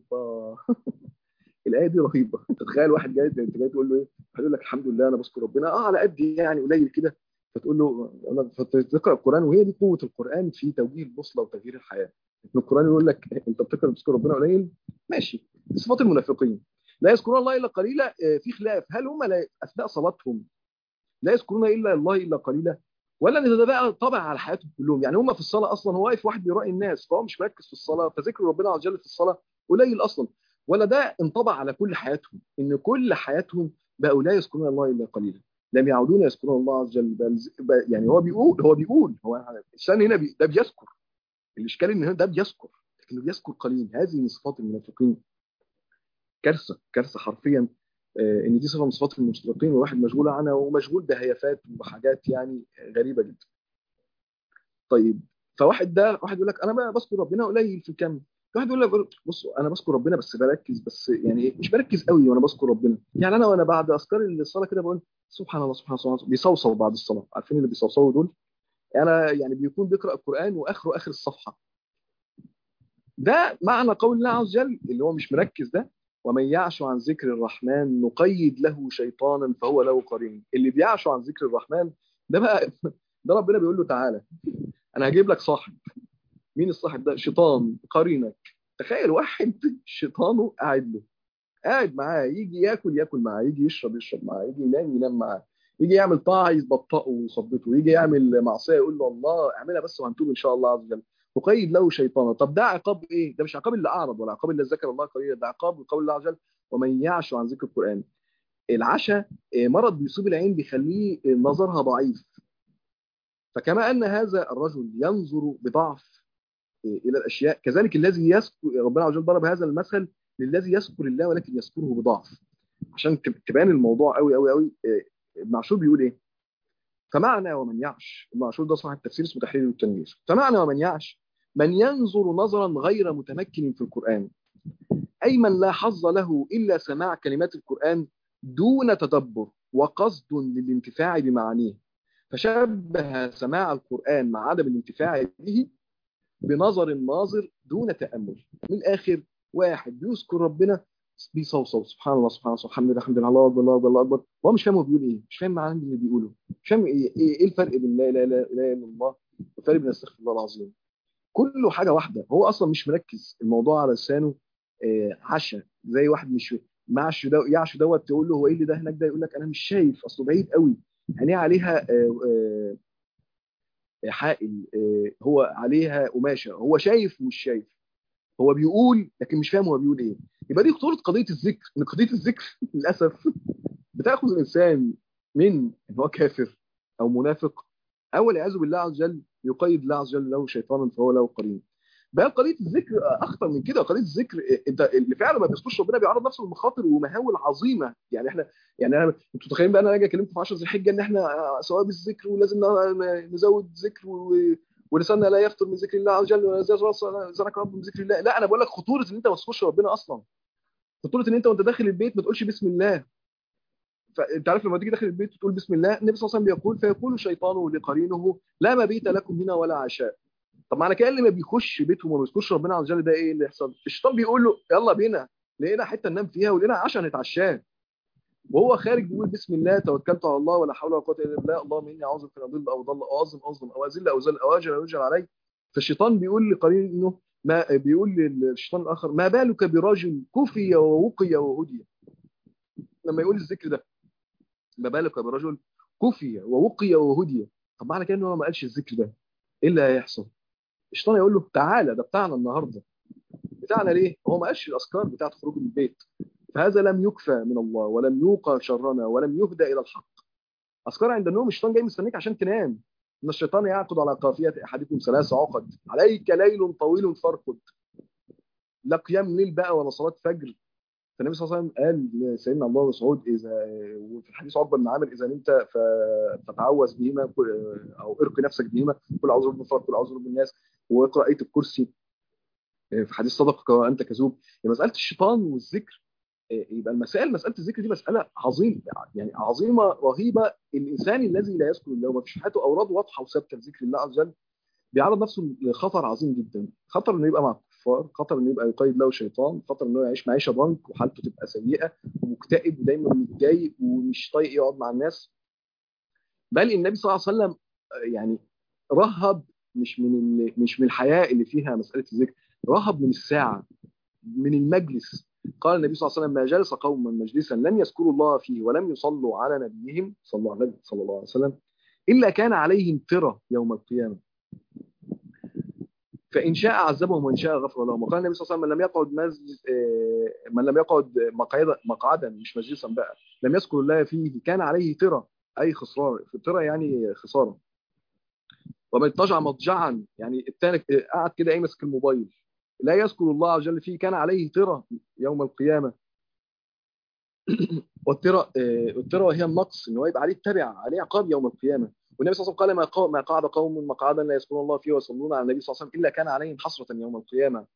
الايه دي رهيبه تخيل واحد جاي انت جاي تقول له ايه هيقول لك الحمد لله انا بذكر ربنا اه على قد يعني قليل كده فتقول له فتقرا القران وهي دي قوه القران في توجيه البوصله وتغيير الحياه ان القران يقول لك انت بتقرا بتذكر ربنا قليل ماشي صفات المنافقين لا يذكرون الله الا قليلا في خلاف هل هم لا اثناء صلاتهم لا يذكرون الا الله الا قليلا ولا ان ده بقى طبع على حياتهم كلهم يعني هم في الصلاه اصلا هو واقف واحد بيراعي الناس فهو مش مركز في الصلاه فذكر ربنا عز وجل في الصلاه قليل اصلا ولا ده انطبع على كل حياتهم ان كل حياتهم بقوا لا يذكرون الله الا قليلا لم يعودون يذكرون الله عز وجل بل يعني هو بيقول هو بيقول هو الانسان هنا بي ده بيذكر الاشكال ان ده بيذكر لكنه بيذكر قليل هذه من صفات المنافقين كارثه كارثه حرفيا ان دي صفه من صفات المنافقين والواحد مشغول عنها ومشغول بهيافات وحاجات يعني غريبه جدا. طيب فواحد ده واحد يقول لك انا بقى بذكر ربنا قليل في الكم واحد يقول لك بص انا بذكر ربنا بس بركز بس يعني مش بركز قوي وانا بذكر ربنا يعني انا وانا بعد اذكار الصلاه كده بقول سبحان الله سبحان الله بيصوصوا بعد الصلاه عارفين اللي بيصوصوا دول انا يعني بيكون بيقرا القران واخره اخر الصفحه ده معنى قول الله عز وجل اللي هو مش مركز ده ومن يعش عن ذكر الرحمن نقيد له شيطانا فهو له قرين اللي بيعش عن ذكر الرحمن ده بقى ده ربنا بيقول له تعالى انا هجيب لك صاحب مين الصاحب ده شيطان قرينك تخيل واحد شيطانه قاعد له قاعد معاه يجي ياكل ياكل معاه يجي يشرب يشرب معاه يجي ينام ينام معاه يجي يعمل طاعه يبطئه ويثبطه يجي يعمل معصيه يقول له الله اعملها بس وهنتوب ان شاء الله عز وجل وقيد له شيطانا طب ده عقاب ايه ده مش عقاب اللي اعرض ولا عقاب اللي ذكر الله قليلا ده عقاب بقول الله عز وجل ومن يعش عن ذكر القران العشاء مرض بيصيب العين بيخليه نظرها ضعيف فكما ان هذا الرجل ينظر بضعف الى الاشياء كذلك الذي يذكر ربنا عز وجل ضرب هذا المثل للذي يذكر الله ولكن يذكره بضعف عشان تبان الموضوع قوي قوي قوي ابن عاشور بيقول ايه فمعنى ومن يعش ابن عاشور ده صاحب التفسير اسمه تحرير والتنوير فمعنى ومن يعش من ينظر نظرا غير متمكن في القرآن أي من لا حظ له إلا سماع كلمات القرآن دون تدبر وقصد للانتفاع بمعانيه فشبه سماع القرآن مع عدم الانتفاع به بنظر الناظر دون تأمل من الآخر واحد بيذكر ربنا بيصوصو سبحان الله سبحان الله الحمد لله الحمد لله الله اكبر الله اكبر الله اكبر هو مش فاهم هو بيقول ايه مش فاهم معنى اللي بيقوله مش فاهم ايه, إيه الفرق بين لا اله الا الله والفرق بين استغفر الله العظيم كله حاجه واحده هو اصلا مش مركز الموضوع على لسانه عشا زي واحد مش معش دو يعش دوت تقول له هو ايه اللي ده هناك ده يقول لك انا مش شايف اصله بعيد قوي عينيه عليها حائل هو عليها قماشه هو شايف ومش شايف هو بيقول لكن مش فاهم هو بيقول ايه يبقى دي خطوره قضيه الذكر ان قضيه الذكر للاسف بتاخذ الانسان من ان هو كافر او منافق او والعياذ بالله عز وجل يقيد الله عز وجل له شيطانا فهو له قرين بقى قضيه الذكر اخطر من كده قضيه الذكر انت اللي فعلا ما بيذكرش ربنا بيعرض نفسه لمخاطر ومهاول عظيمه يعني احنا يعني انا انتوا متخيلين بقى انا اجي اكلمكم في 10 ذي الحجه ان احنا سواء بالذكر ولازم نزود ذكر ولساننا لا يفطر من ذكر الله عز وجل ولا زرك رب من ذكر الله لا انا بقول لك خطوره ان انت ما تذكرش ربنا اصلا خطوره ان انت وانت داخل البيت ما تقولش بسم الله فانت عارف لما تيجي داخل البيت وتقول بسم الله النبي صلى الله عليه وسلم بيقول فيقول الشيطان لقرينه لا مبيت لكم هنا ولا عشاء طب معنى كده اللي ما بيخش بيتهم وما بيذكرش ربنا عز وجل ده ايه اللي يحصل الشيطان بيقول له يلا بينا لقينا حته ننام فيها ولقينا عشان نتعشاه وهو خارج بيقول بسم الله توكلت على الله ولا حول ولا قوه الا بالله اللهم اني اعوذ بك ان اضل او اضل او اظلم اظلم او اذل او اذل او اجل او يجعل علي فالشيطان بيقول لقرين انه ما بيقول للشيطان الاخر ما بالك برجل كفي ووقي وهدي لما يقول الذكر ده ما بالك برجل كفي ووقي وهدي طب معنى كده ان هو ما قالش الذكر ده ايه اللي هيحصل الشيطان يقول له تعالى ده بتاعنا النهارده بتاعنا ليه هو ما قالش الاذكار بتاعت خروج من البيت فهذا لم يكفى من الله ولم يوقى شرنا ولم يهدى الى الحق اذكار عند النوم الشيطان جاي مستنيك عشان تنام ان الشيطان يعقد على قافيه احدكم ثلاث عقد عليك ليل طويل فارقد لا قيام ليل بقى ولا صلاه فجر فالنبي صلى الله عليه وسلم قال لسيدنا الله مسعود اذا وفي الحديث عقبه بن عامر اذا نمت فتعوذ بهما او ارقي نفسك بهما كل اعوذ برب الفلق كل اعوذ برب الناس واقرا ايه الكرسي في حديث صدقك وانت كذوب مساله الشيطان والذكر يبقى المسائل مساله الذكر دي مساله عظيمه يعني عظيمه رهيبه الانسان الذي لا يذكر الله وما فيش في حياته اوراد واضحه وثابته لذكر الله عز وجل بيعرض نفسه لخطر عظيم جدا خطر انه يبقى مع الكفار خطر انه يبقى يقيد له شيطان خطر انه يعيش معيشه ضنك وحالته تبقى سيئه ومكتئب ودايما متضايق ومش طايق يقعد مع الناس بل النبي صلى الله عليه وسلم يعني رهب مش من مش من الحياه اللي فيها مساله الذكر رهب من الساعه من المجلس قال النبي صلى الله عليه وسلم ما جلس قوم مجلسا لم يذكروا الله فيه ولم يصلوا على نبيهم صلى الله عليه صلى الله عليه وسلم الا كان عليهم ترى يوم القيامه فان شاء عذبهم وان شاء غفر لهم وقال النبي صلى الله عليه وسلم من لم يقعد مجلس من لم يقعد مقعدا مقعدا مش مجلسا بقى لم يذكر الله فيه كان عليه ترى اي خسران ترى يعني خساره ومن اضطجع مضجعا يعني الثاني قعد كده ايه ماسك الموبايل لا يذكر الله عز وجل فيه كان عليه ترى يوم القيامة والترى الترى هي النقص ان هو يبقى عليه تبع عليه عقاب يوم القيامة والنبي صلى الله عليه وسلم قال ما قعد قوم مقعدا لا يذكرون الله فيه ويصلون على النبي صلى الله عليه وسلم الا كان عليهم حسرة يوم القيامة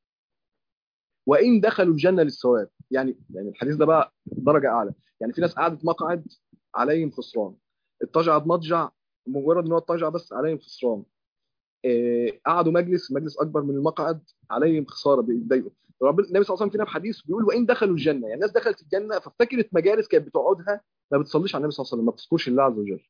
وان دخلوا الجنة للثواب يعني يعني الحديث ده بقى درجة اعلى يعني في ناس قعدت مقعد عليهم خسران اتجعت مضجع مجرد ان هو اتجع بس عليهم خسران قعدوا مجلس مجلس اكبر من المقعد عليهم خساره بيتضايقوا رب النبي صلى الله عليه وسلم فينا في حديث بيقول وان دخلوا الجنه يعني الناس دخلت الجنه فافتكرت مجالس كانت بتقعدها ما بتصليش على النبي صلى الله عليه وسلم ما بتذكرش الله عز وجل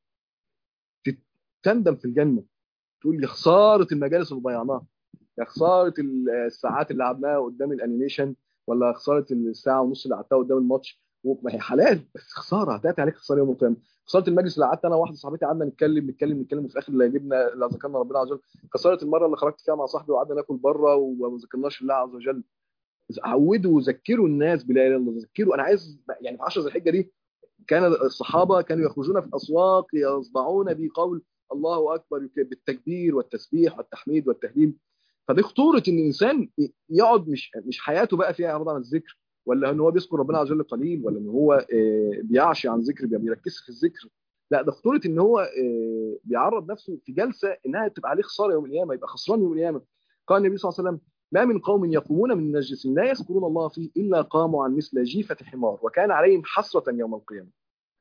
تندم في الجنه تقول يا خساره المجالس اللي ضيعناها يا خساره الساعات اللي قعدناها قدام الانيميشن ولا خساره الساعه ونص اللي قعدتها قدام الماتش ما هي حلال بس خساره هتاتي عليك خساره يوم القيامه خساره المجلس اللي قعدت انا وواحده صاحبتي قعدنا نتكلم نتكلم نتكلم وفي الاخر اللي جبنا اللي ذكرنا ربنا عز وجل خساره المره اللي خرجت فيها مع صاحبي وقعدنا ناكل بره وما ذكرناش الله عز وجل عودوا وذكروا الناس بلا اله الا الله ذكروا انا عايز يعني في 10 ذي الحجه دي كان الصحابه كانوا يخرجون في الاسواق يصدعون بقول الله اكبر بالتكبير والتسبيح والتحميد والتهليل فدي خطوره ان الانسان يقعد مش مش حياته بقى فيها اعراض عن الذكر ولا ان هو بيذكر ربنا عز وجل قليل ولا ان هو بيعشي عن ذكر بيركز في الذكر لا ده خطوره ان هو بيعرض نفسه في جلسه انها تبقى عليه خساره يوم القيامه يبقى خسران يوم القيامه قال النبي صلى الله عليه وسلم ما من قوم يقومون من مجلس لا يذكرون الله فيه الا قاموا عن مثل جيفه حمار وكان عليهم حسره يوم القيامه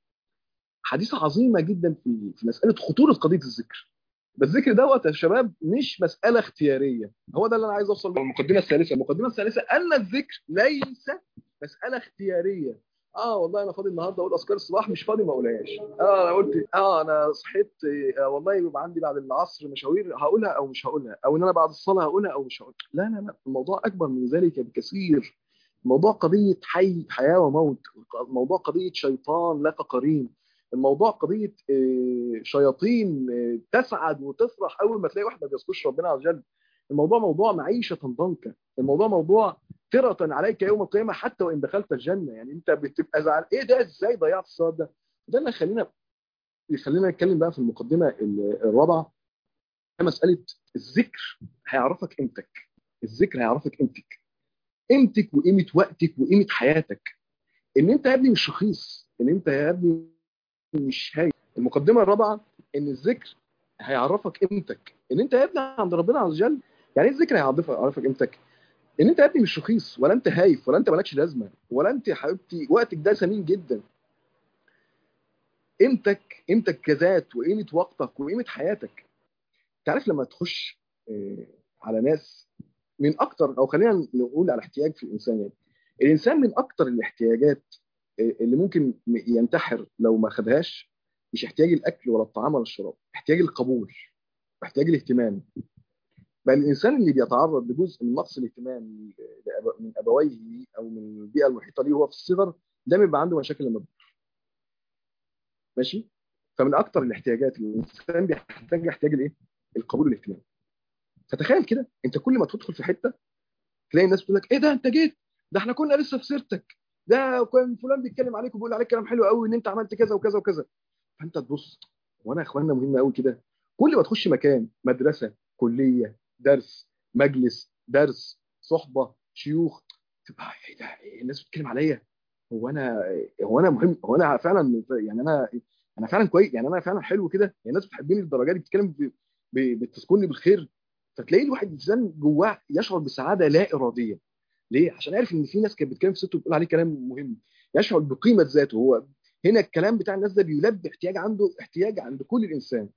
حديث عظيمه جدا في في مساله خطوره قضيه الذكر بس الذكر دوت يا شباب مش مساله اختياريه هو ده اللي انا عايز اوصل المقدمه الثالثه المقدمه الثالثه ان الذكر ليس مساله اختياريه اه والله انا فاضي النهارده اقول اذكار الصباح مش فاضي ما اقولهاش اه انا قلت اه انا صحيت آه والله يبقى عندي بعد العصر مشاوير هقولها او مش هقولها او ان انا بعد الصلاه هقولها او مش هقولها لا لا لا الموضوع اكبر من ذلك بكثير الموضوع قضيه حي حياه وموت الموضوع قضيه شيطان لك قرين الموضوع قضيه آه شياطين آه تسعد وتفرح اول ما تلاقي واحد ما بيذكرش ربنا عز وجل الموضوع موضوع معيشه ضنكا الموضوع موضوع ترة عليك يوم القيامة حتى وإن دخلت الجنة يعني أنت بتبقى زعل إيه ده إزاي ضيعت الثواب ده ده اللي خلينا يخلينا نتكلم بقى في المقدمة الرابعة مسألة الذكر هيعرفك قيمتك الذكر هيعرفك قيمتك قيمتك وقيمة وقتك وقيمة حياتك إن أنت يا ابني مش رخيص إن أنت يا ابني مش هاي المقدمة الرابعة إن الذكر هيعرفك قيمتك إن أنت يا ابني عند ربنا عز وجل يعني ايه الذكر هيعرفك قيمتك ان انت يا ابني مش رخيص ولا انت هايف ولا انت مالكش لازمه ولا انت يا حبيبتي وقتك ده ثمين جدا قيمتك قيمتك كذات وقيمه وقتك وقيمه حياتك انت عارف لما تخش على ناس من اكتر او خلينا نقول على احتياج في الانسان يعني الانسان من اكتر الاحتياجات اللي ممكن ينتحر لو ما خدهاش مش احتياج الاكل ولا الطعام ولا الشراب احتياج القبول واحتياج الاهتمام بل الانسان اللي بيتعرض لجزء من نقص الاهتمام من ابويه او من البيئه المحيطه ليه وهو في الصغر ده بيبقى عنده مشاكل لما بيكبر ماشي فمن اكتر الاحتياجات اللي الانسان بيحتاج احتياج الايه القبول والاهتمام فتخيل كده انت كل ما تدخل في حته تلاقي الناس بتقول لك ايه ده انت جيت ده احنا كنا لسه في سيرتك ده كان فلان بيتكلم عليك وبيقول عليك كلام حلو قوي ان انت عملت كذا وكذا وكذا فانت تبص وانا يا اخوانا مهم قوي كده كل ما تخش مكان مدرسه كليه درس مجلس درس صحبه شيوخ تبقى ايه ده إيه الناس بتتكلم عليا هو انا هو انا مهم هو انا فعلا يعني انا انا فعلا كويس يعني انا فعلا حلو كده يعني الناس بتحبني للدرجه دي بتتكلم بتذكرني بالخير فتلاقي الواحد انسان جواه يشعر بسعاده لا اراديه ليه؟ عشان عارف ان في ناس كانت بتتكلم في سته وبتقول عليه كلام مهم يشعر بقيمه ذاته هو هنا الكلام بتاع الناس ده بيلبي احتياج عنده احتياج عند كل الانسان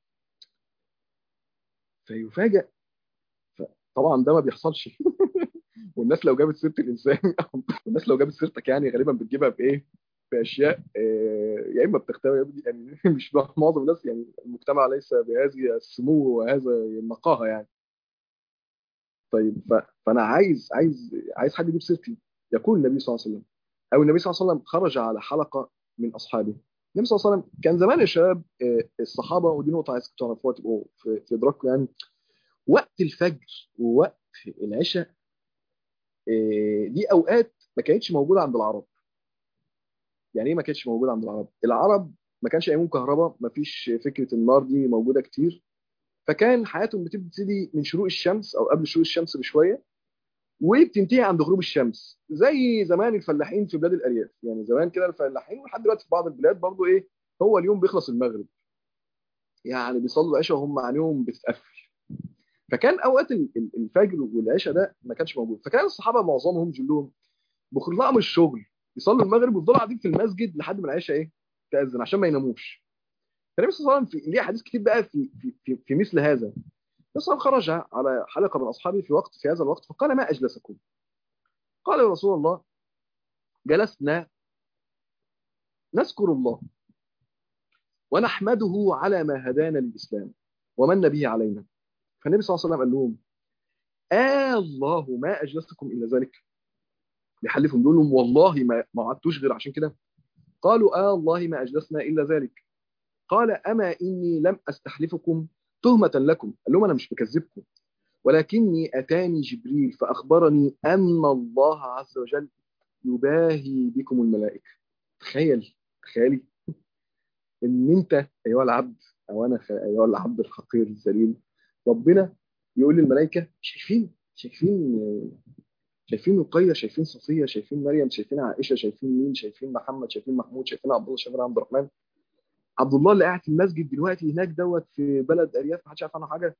فيفاجئ طبعا ده ما بيحصلش والناس لو جابت سيره الانسان والناس لو جابت سيرتك يعني غالبا بتجيبها بايه؟ باشياء يا اما بتختار يعني مش معظم الناس يعني المجتمع ليس بهذه السمو وهذا النقاهه يعني طيب فانا عايز عايز عايز حد يجيب سيرتي يقول النبي صلى الله عليه وسلم او النبي صلى الله عليه وسلم خرج على حلقه من اصحابه النبي صلى الله عليه وسلم كان زمان يا شباب الصحابه ودي نقطه عايزكم تعرفوها تبقوا في ادراككم يعني وقت الفجر ووقت العشاء دي اوقات ما كانتش موجوده عند العرب يعني ايه ما كانتش موجوده عند العرب العرب ما كانش ايامهم كهرباء ما فيش فكره النار دي موجوده كتير فكان حياتهم بتبتدي من شروق الشمس او قبل شروق الشمس بشويه وبتنتهي عند غروب الشمس زي زمان الفلاحين في بلاد الارياف يعني زمان كده الفلاحين ولحد دلوقتي في بعض البلاد برضو ايه هو اليوم بيخلص المغرب يعني بيصلوا العشاء وهم عينيهم بتتقفل فكان اوقات الفجر والعشاء ده ما كانش موجود فكان الصحابه معظمهم جلهم بيخلصوا من الشغل يصلوا المغرب ويفضلوا قاعدين في المسجد لحد ما العشاء ايه تاذن عشان ما يناموش فالنبي صلى الله عليه وسلم ليه حديث كتير بقى في في في, في مثل هذا النبي صلى خرج على حلقه من اصحابه في وقت في هذا الوقت فقال ما اجلسكم قال يا رسول الله جلسنا نذكر الله ونحمده على ما هدانا للاسلام ومن به علينا فالنبي صلى الله عليه وسلم قال لهم آه الله ما اجلسكم الا ذلك بيحلفهم بيقول لهم والله ما ما عدتوش غير عشان كده قالوا آه الله ما اجلسنا الا ذلك قال أما إني لم أستحلفكم تهمة لكم قال لهم أنا مش بكذبكم ولكني أتاني جبريل فأخبرني أن الله عز وجل يباهي بكم الملائكة تخيل تخيلي إن أنت أيها العبد أو أنا أيها العبد الحقير الذليل ربنا يقول للملائكة شايفين شايفين شايفين رقية شايفين صفية شايفين مريم شايفين عائشة شايفين مين شايفين محمد شايفين محمود شايفين عبد الله شايفين عبد الرحمن عبد الله اللي قاعد في المسجد دلوقتي هناك دوت في بلد ارياف ما حدش عارف عنه حاجه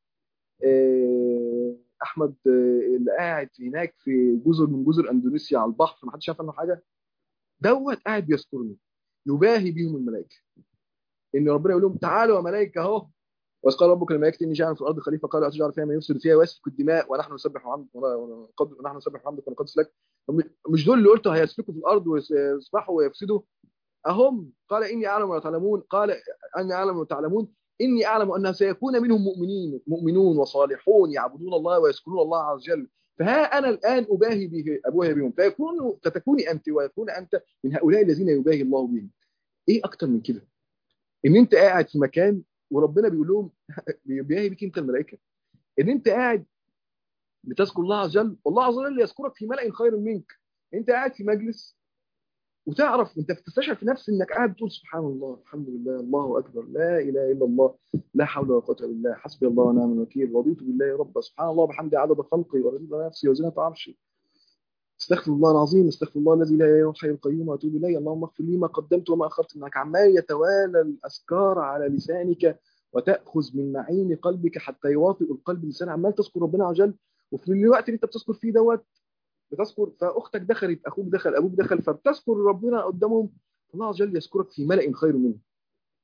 احمد اللي قاعد هناك في جزر من جزر اندونيسيا على البحر ما حدش عارف عنه حاجه دوت قاعد بيذكرني يباهي بيهم الملائكه ان ربنا يقول لهم تعالوا يا ملائكه اهو وإذ قال ربك للملائكة إني جاعل في الأرض خليفة قالوا أتجعل فيها من يفسد فيها ويسفك الدماء ونحن نسبح حمدك ونحن نسبح حمدك ونقدس لك مش دول اللي قلتوا هيسفكوا في الأرض ويسبحوا ويفسدوا أهم قال إني أعلم ولا تعلمون قال أني أعلم ولا تعلمون إني أعلم أنه سيكون منهم مؤمنين مؤمنون وصالحون يعبدون الله ويذكرون الله عز وجل فها أنا الآن أباهي به أبوها بهم فيكون فتكوني أنت ويكون أنت من هؤلاء الذين يباهي الله بهم إيه أكتر من كده إن أنت قاعد في مكان وربنا بيقول لهم بيباهي بك أنت الملائكة إن أنت قاعد بتذكر الله عز وجل والله عز وجل يذكرك في ملأ خير منك أنت قاعد في مجلس وتعرف انت بتستشعر في نفسك انك قاعد بتقول سبحان الله الحمد لله الله اكبر لا اله الا الله لا حول ولا قوه الا بالله حسبي الله ونعم الوكيل رضيت بالله ربا سبحان الله بحمده عدد خلقي ورضيت نفسي وزنة عرشي استغفر الله العظيم استغفر الله الذي لا اله الا هو القيوم واتوب اليه اللهم اغفر لي ما قدمت وما اخرت انك عمال يتوالى الاذكار على لسانك وتاخذ من معين قلبك حتى يواطئ القلب اللسان عمال تذكر ربنا عز وجل وفي الوقت اللي انت بتذكر فيه دوت بتذكر فاختك دخلت اخوك دخل ابوك دخل فبتذكر ربنا قدامهم الله عز وجل يذكرك في ملأ خير منه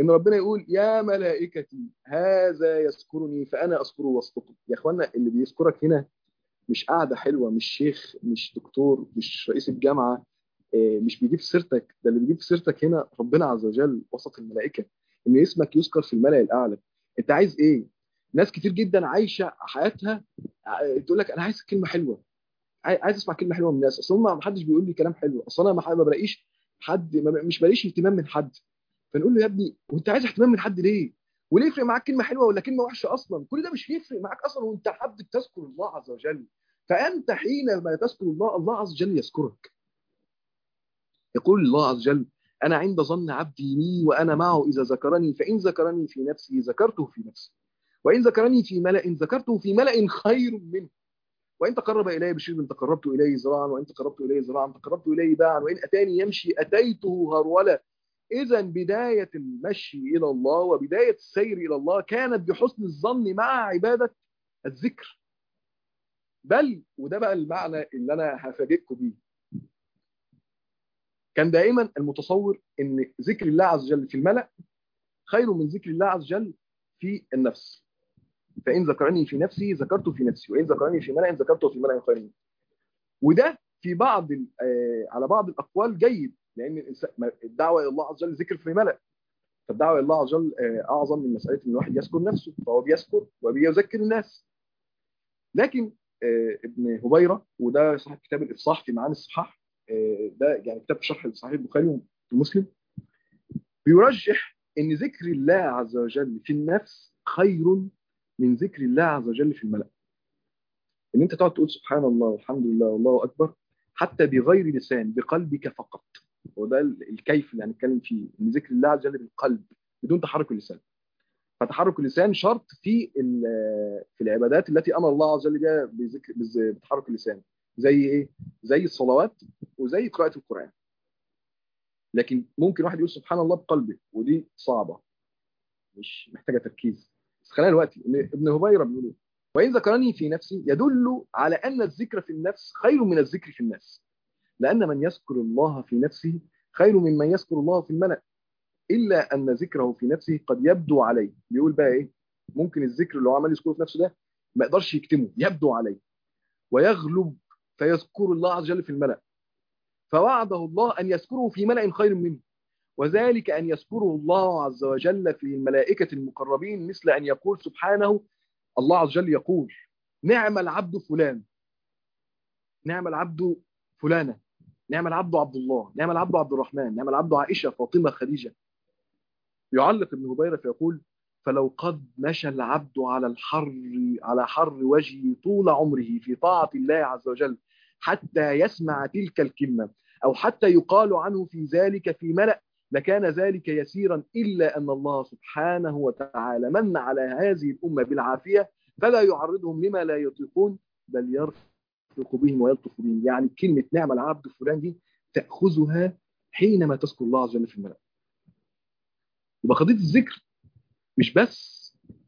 ان ربنا يقول يا ملائكتي هذا يذكرني فانا اذكره وسطكم يا اخوانا اللي بيذكرك هنا مش قاعده حلوه مش شيخ مش دكتور مش رئيس الجامعه مش بيجيب سيرتك ده اللي بيجيب سيرتك هنا ربنا عز وجل وسط الملائكه ان اسمك يذكر في الملأ الاعلى انت عايز ايه ناس كتير جدا عايشه حياتها تقول لك انا عايز كلمه حلوه عايز اسمع كلمه حلوه من الناس اصل ما حدش بيقول لي كلام حلو اصل انا ما بلاقيش حد مش بلاقيش اهتمام من حد فنقول له يا ابني وانت عايز اهتمام من حد ليه وليه يفرق معاك كلمه حلوه ولا كلمه وحشه اصلا كل ده مش هيفرق معاك اصلا وانت حد بتذكر الله عز وجل فانت حينما تذكر الله الله عز وجل يذكرك يقول الله عز وجل انا عند ظن عبدي بي وانا معه اذا ذكرني فان ذكرني في نفسي ذكرته في نفسي وان ذكرني في ملأ ذكرته في ملأ خير منه وان تقرب الي بشيء تقربت اليه ذراعا وان تقربت اليه ذراعا تقربت اليه باعا وان اتاني يمشي اتيته هرولا اذا بدايه المشي الى الله وبدايه السير الى الله كانت بحسن الظن مع عباده الذكر بل وده بقى المعنى اللي انا هفاجئكم بيه كان دائما المتصور ان ذكر الله عز وجل في الملأ خير من ذكر الله عز وجل في النفس فإن ذكرني في نفسي ذكرته في نفسي وإن ذكرني في ملأ ذكرته في ملأ خير منه وده في بعض على بعض الأقوال جيد لأن الدعوة إلى الله عز وجل ذكر في ملأ فالدعوة إلى الله عز وجل أعظم من مسألة إن الواحد يذكر نفسه فهو بيذكر وبيذكر الناس لكن ابن هبيرة وده صاحب كتاب الإفصاح في معاني الصحاح ده يعني كتاب شرح صحيح البخاري ومسلم بيرجح ان ذكر الله عز وجل في النفس خير من ذكر الله عز وجل في الملأ ان انت تقعد تقول سبحان الله والحمد لله والله اكبر حتى بغير لسان بقلبك فقط وده الكيف اللي هنتكلم فيه ان ذكر الله عز وجل بالقلب بدون تحرك اللسان فتحرك اللسان شرط في في العبادات التي امر الله عز وجل بها بذكر بتحرك اللسان زي ايه زي الصلوات وزي قراءه القران لكن ممكن واحد يقول سبحان الله بقلبه ودي صعبه مش محتاجه تركيز بس خلينا دلوقتي ابن هبيره بيقول وان ذكرني في نفسي يدل على ان الذكر في النفس خير من الذكر في الناس لان من يذكر الله في نفسه خير ممن يذكر الله في الملأ الا ان ذكره في نفسه قد يبدو عليه بيقول بقى ايه ممكن الذكر اللي هو عمال يذكره في نفسه ده ما يقدرش يكتمه يبدو عليه ويغلب فيذكر الله عز وجل في الملأ فوعده الله أن يذكره في ملأ خير منه وذلك أن يذكره الله عز وجل في الملائكة المقربين مثل أن يقول سبحانه الله عز وجل يقول نعم العبد فلان نعم العبد فلانة نعم العبد عبد الله نعم العبد عبد الرحمن نعم العبد عائشة فاطمة خديجة يعلق ابن هبيرة فيقول فلو قد مشى العبد على الحر على حر وجهه طول عمره في طاعة الله عز وجل حتى يسمع تلك الكلمة أو حتى يقال عنه في ذلك في ملأ لكان ذلك يسيرا إلا أن الله سبحانه وتعالى من على هذه الأمة بالعافية فلا يعرضهم لما لا يطيقون بل يرفق بهم ويلطف بهم يعني كلمة نعم العبد فلان دي تأخذها حينما تذكر الله عز وجل في الملأ يبقى قضية الذكر مش بس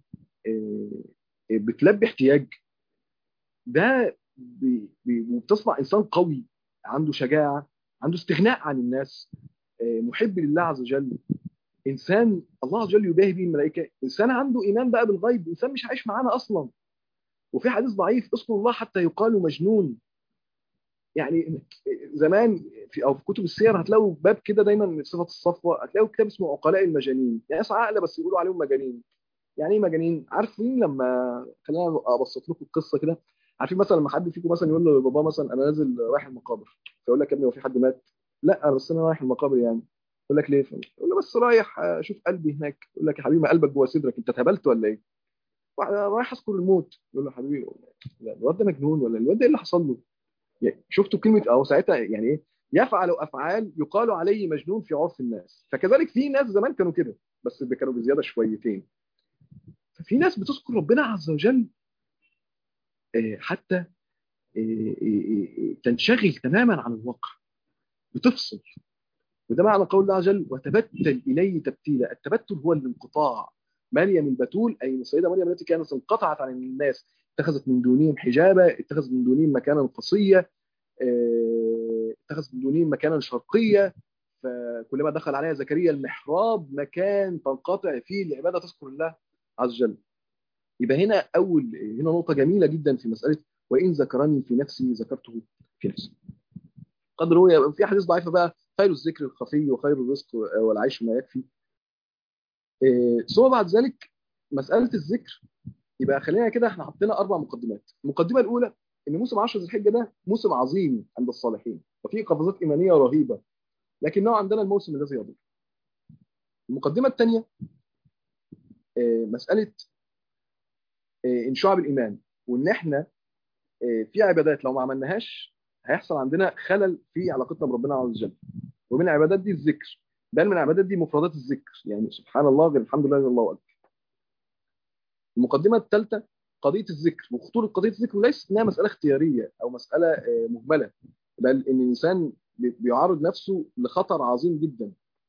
بتلبي احتياج ده وبتصنع انسان قوي عنده شجاعه عنده استغناء عن الناس محب لله عز وجل انسان الله عز وجل يباهي به الملائكه انسان عنده ايمان بقى بالغيب انسان مش عايش معانا اصلا وفي حديث ضعيف اذكر الله حتى يقال مجنون يعني زمان في او في كتب السير هتلاقوا باب كده دايما من صفه الصفوه هتلاقوا كتاب اسمه عقلاء المجانين ناس عاقله بس يقولوا عليهم مجانين يعني ايه مجانين عارفين لما خلينا ابسط لكم القصه كده عارفين مثلا لما حد فيكم مثلا يقول له بابا مثلا انا نازل رايح المقابر فيقول لك يا ابني هو في حد مات لا بس انا رايح المقابر يعني يقول لك ليه يقول له بس رايح اشوف قلبي هناك يقول لك يا حبيبي قلبك جوه صدرك انت اتهبلت ولا ايه رايح اذكر الموت يقول له يا حبيبي الواد ده مجنون ولا الواد ده ايه اللي حصل له يعني شفتوا كلمه او ساعتها يعني ايه يفعل افعال يقال عليه مجنون في عرف الناس فكذلك في ناس زمان كانوا كده بس كانوا بزياده شويتين ففي ناس بتذكر ربنا عز وجل حتى تنشغل تماما عن الواقع بتفصل وده معنى قول الله عز وجل وتبتل اليه تبتيلا التبتل هو الانقطاع مريم البتول اي السيده مريم التي كانت انقطعت عن الناس اتخذت من دونهم حجابا اتخذت من دونهم مكانا قصيا اتخذت من دونهم مكانا شرقيا فكلما دخل عليها زكريا المحراب مكان تنقطع فيه العباده تذكر الله عز وجل يبقى هنا اول هنا نقطه جميله جدا في مساله وان ذكرني في نفسي ذكرته في نفسي قد روي في حديث ضعيفه بقى خير الذكر الخفي وخير الرزق والعيش ما يكفي ثم بعد ذلك مساله الذكر يبقى خلينا كده احنا حطينا اربع مقدمات المقدمه الاولى ان موسم 10 ذي الحجه ده موسم عظيم عند الصالحين وفيه قفزات ايمانيه رهيبه لكنه عندنا الموسم الذي يضيع المقدمه الثانيه مساله ان شعب الايمان وان احنا في عبادات لو ما عملناهاش هيحصل عندنا خلل في علاقتنا بربنا عز وجل ومن العبادات دي الذكر بل من العبادات دي مفردات الذكر يعني سبحان الله غير الحمد لله الله اكبر المقدمه الثالثه قضيه الذكر وخطوره قضيه الذكر ليست انها مساله اختياريه او مساله مهمله بل ان الانسان بيعرض نفسه لخطر عظيم جدا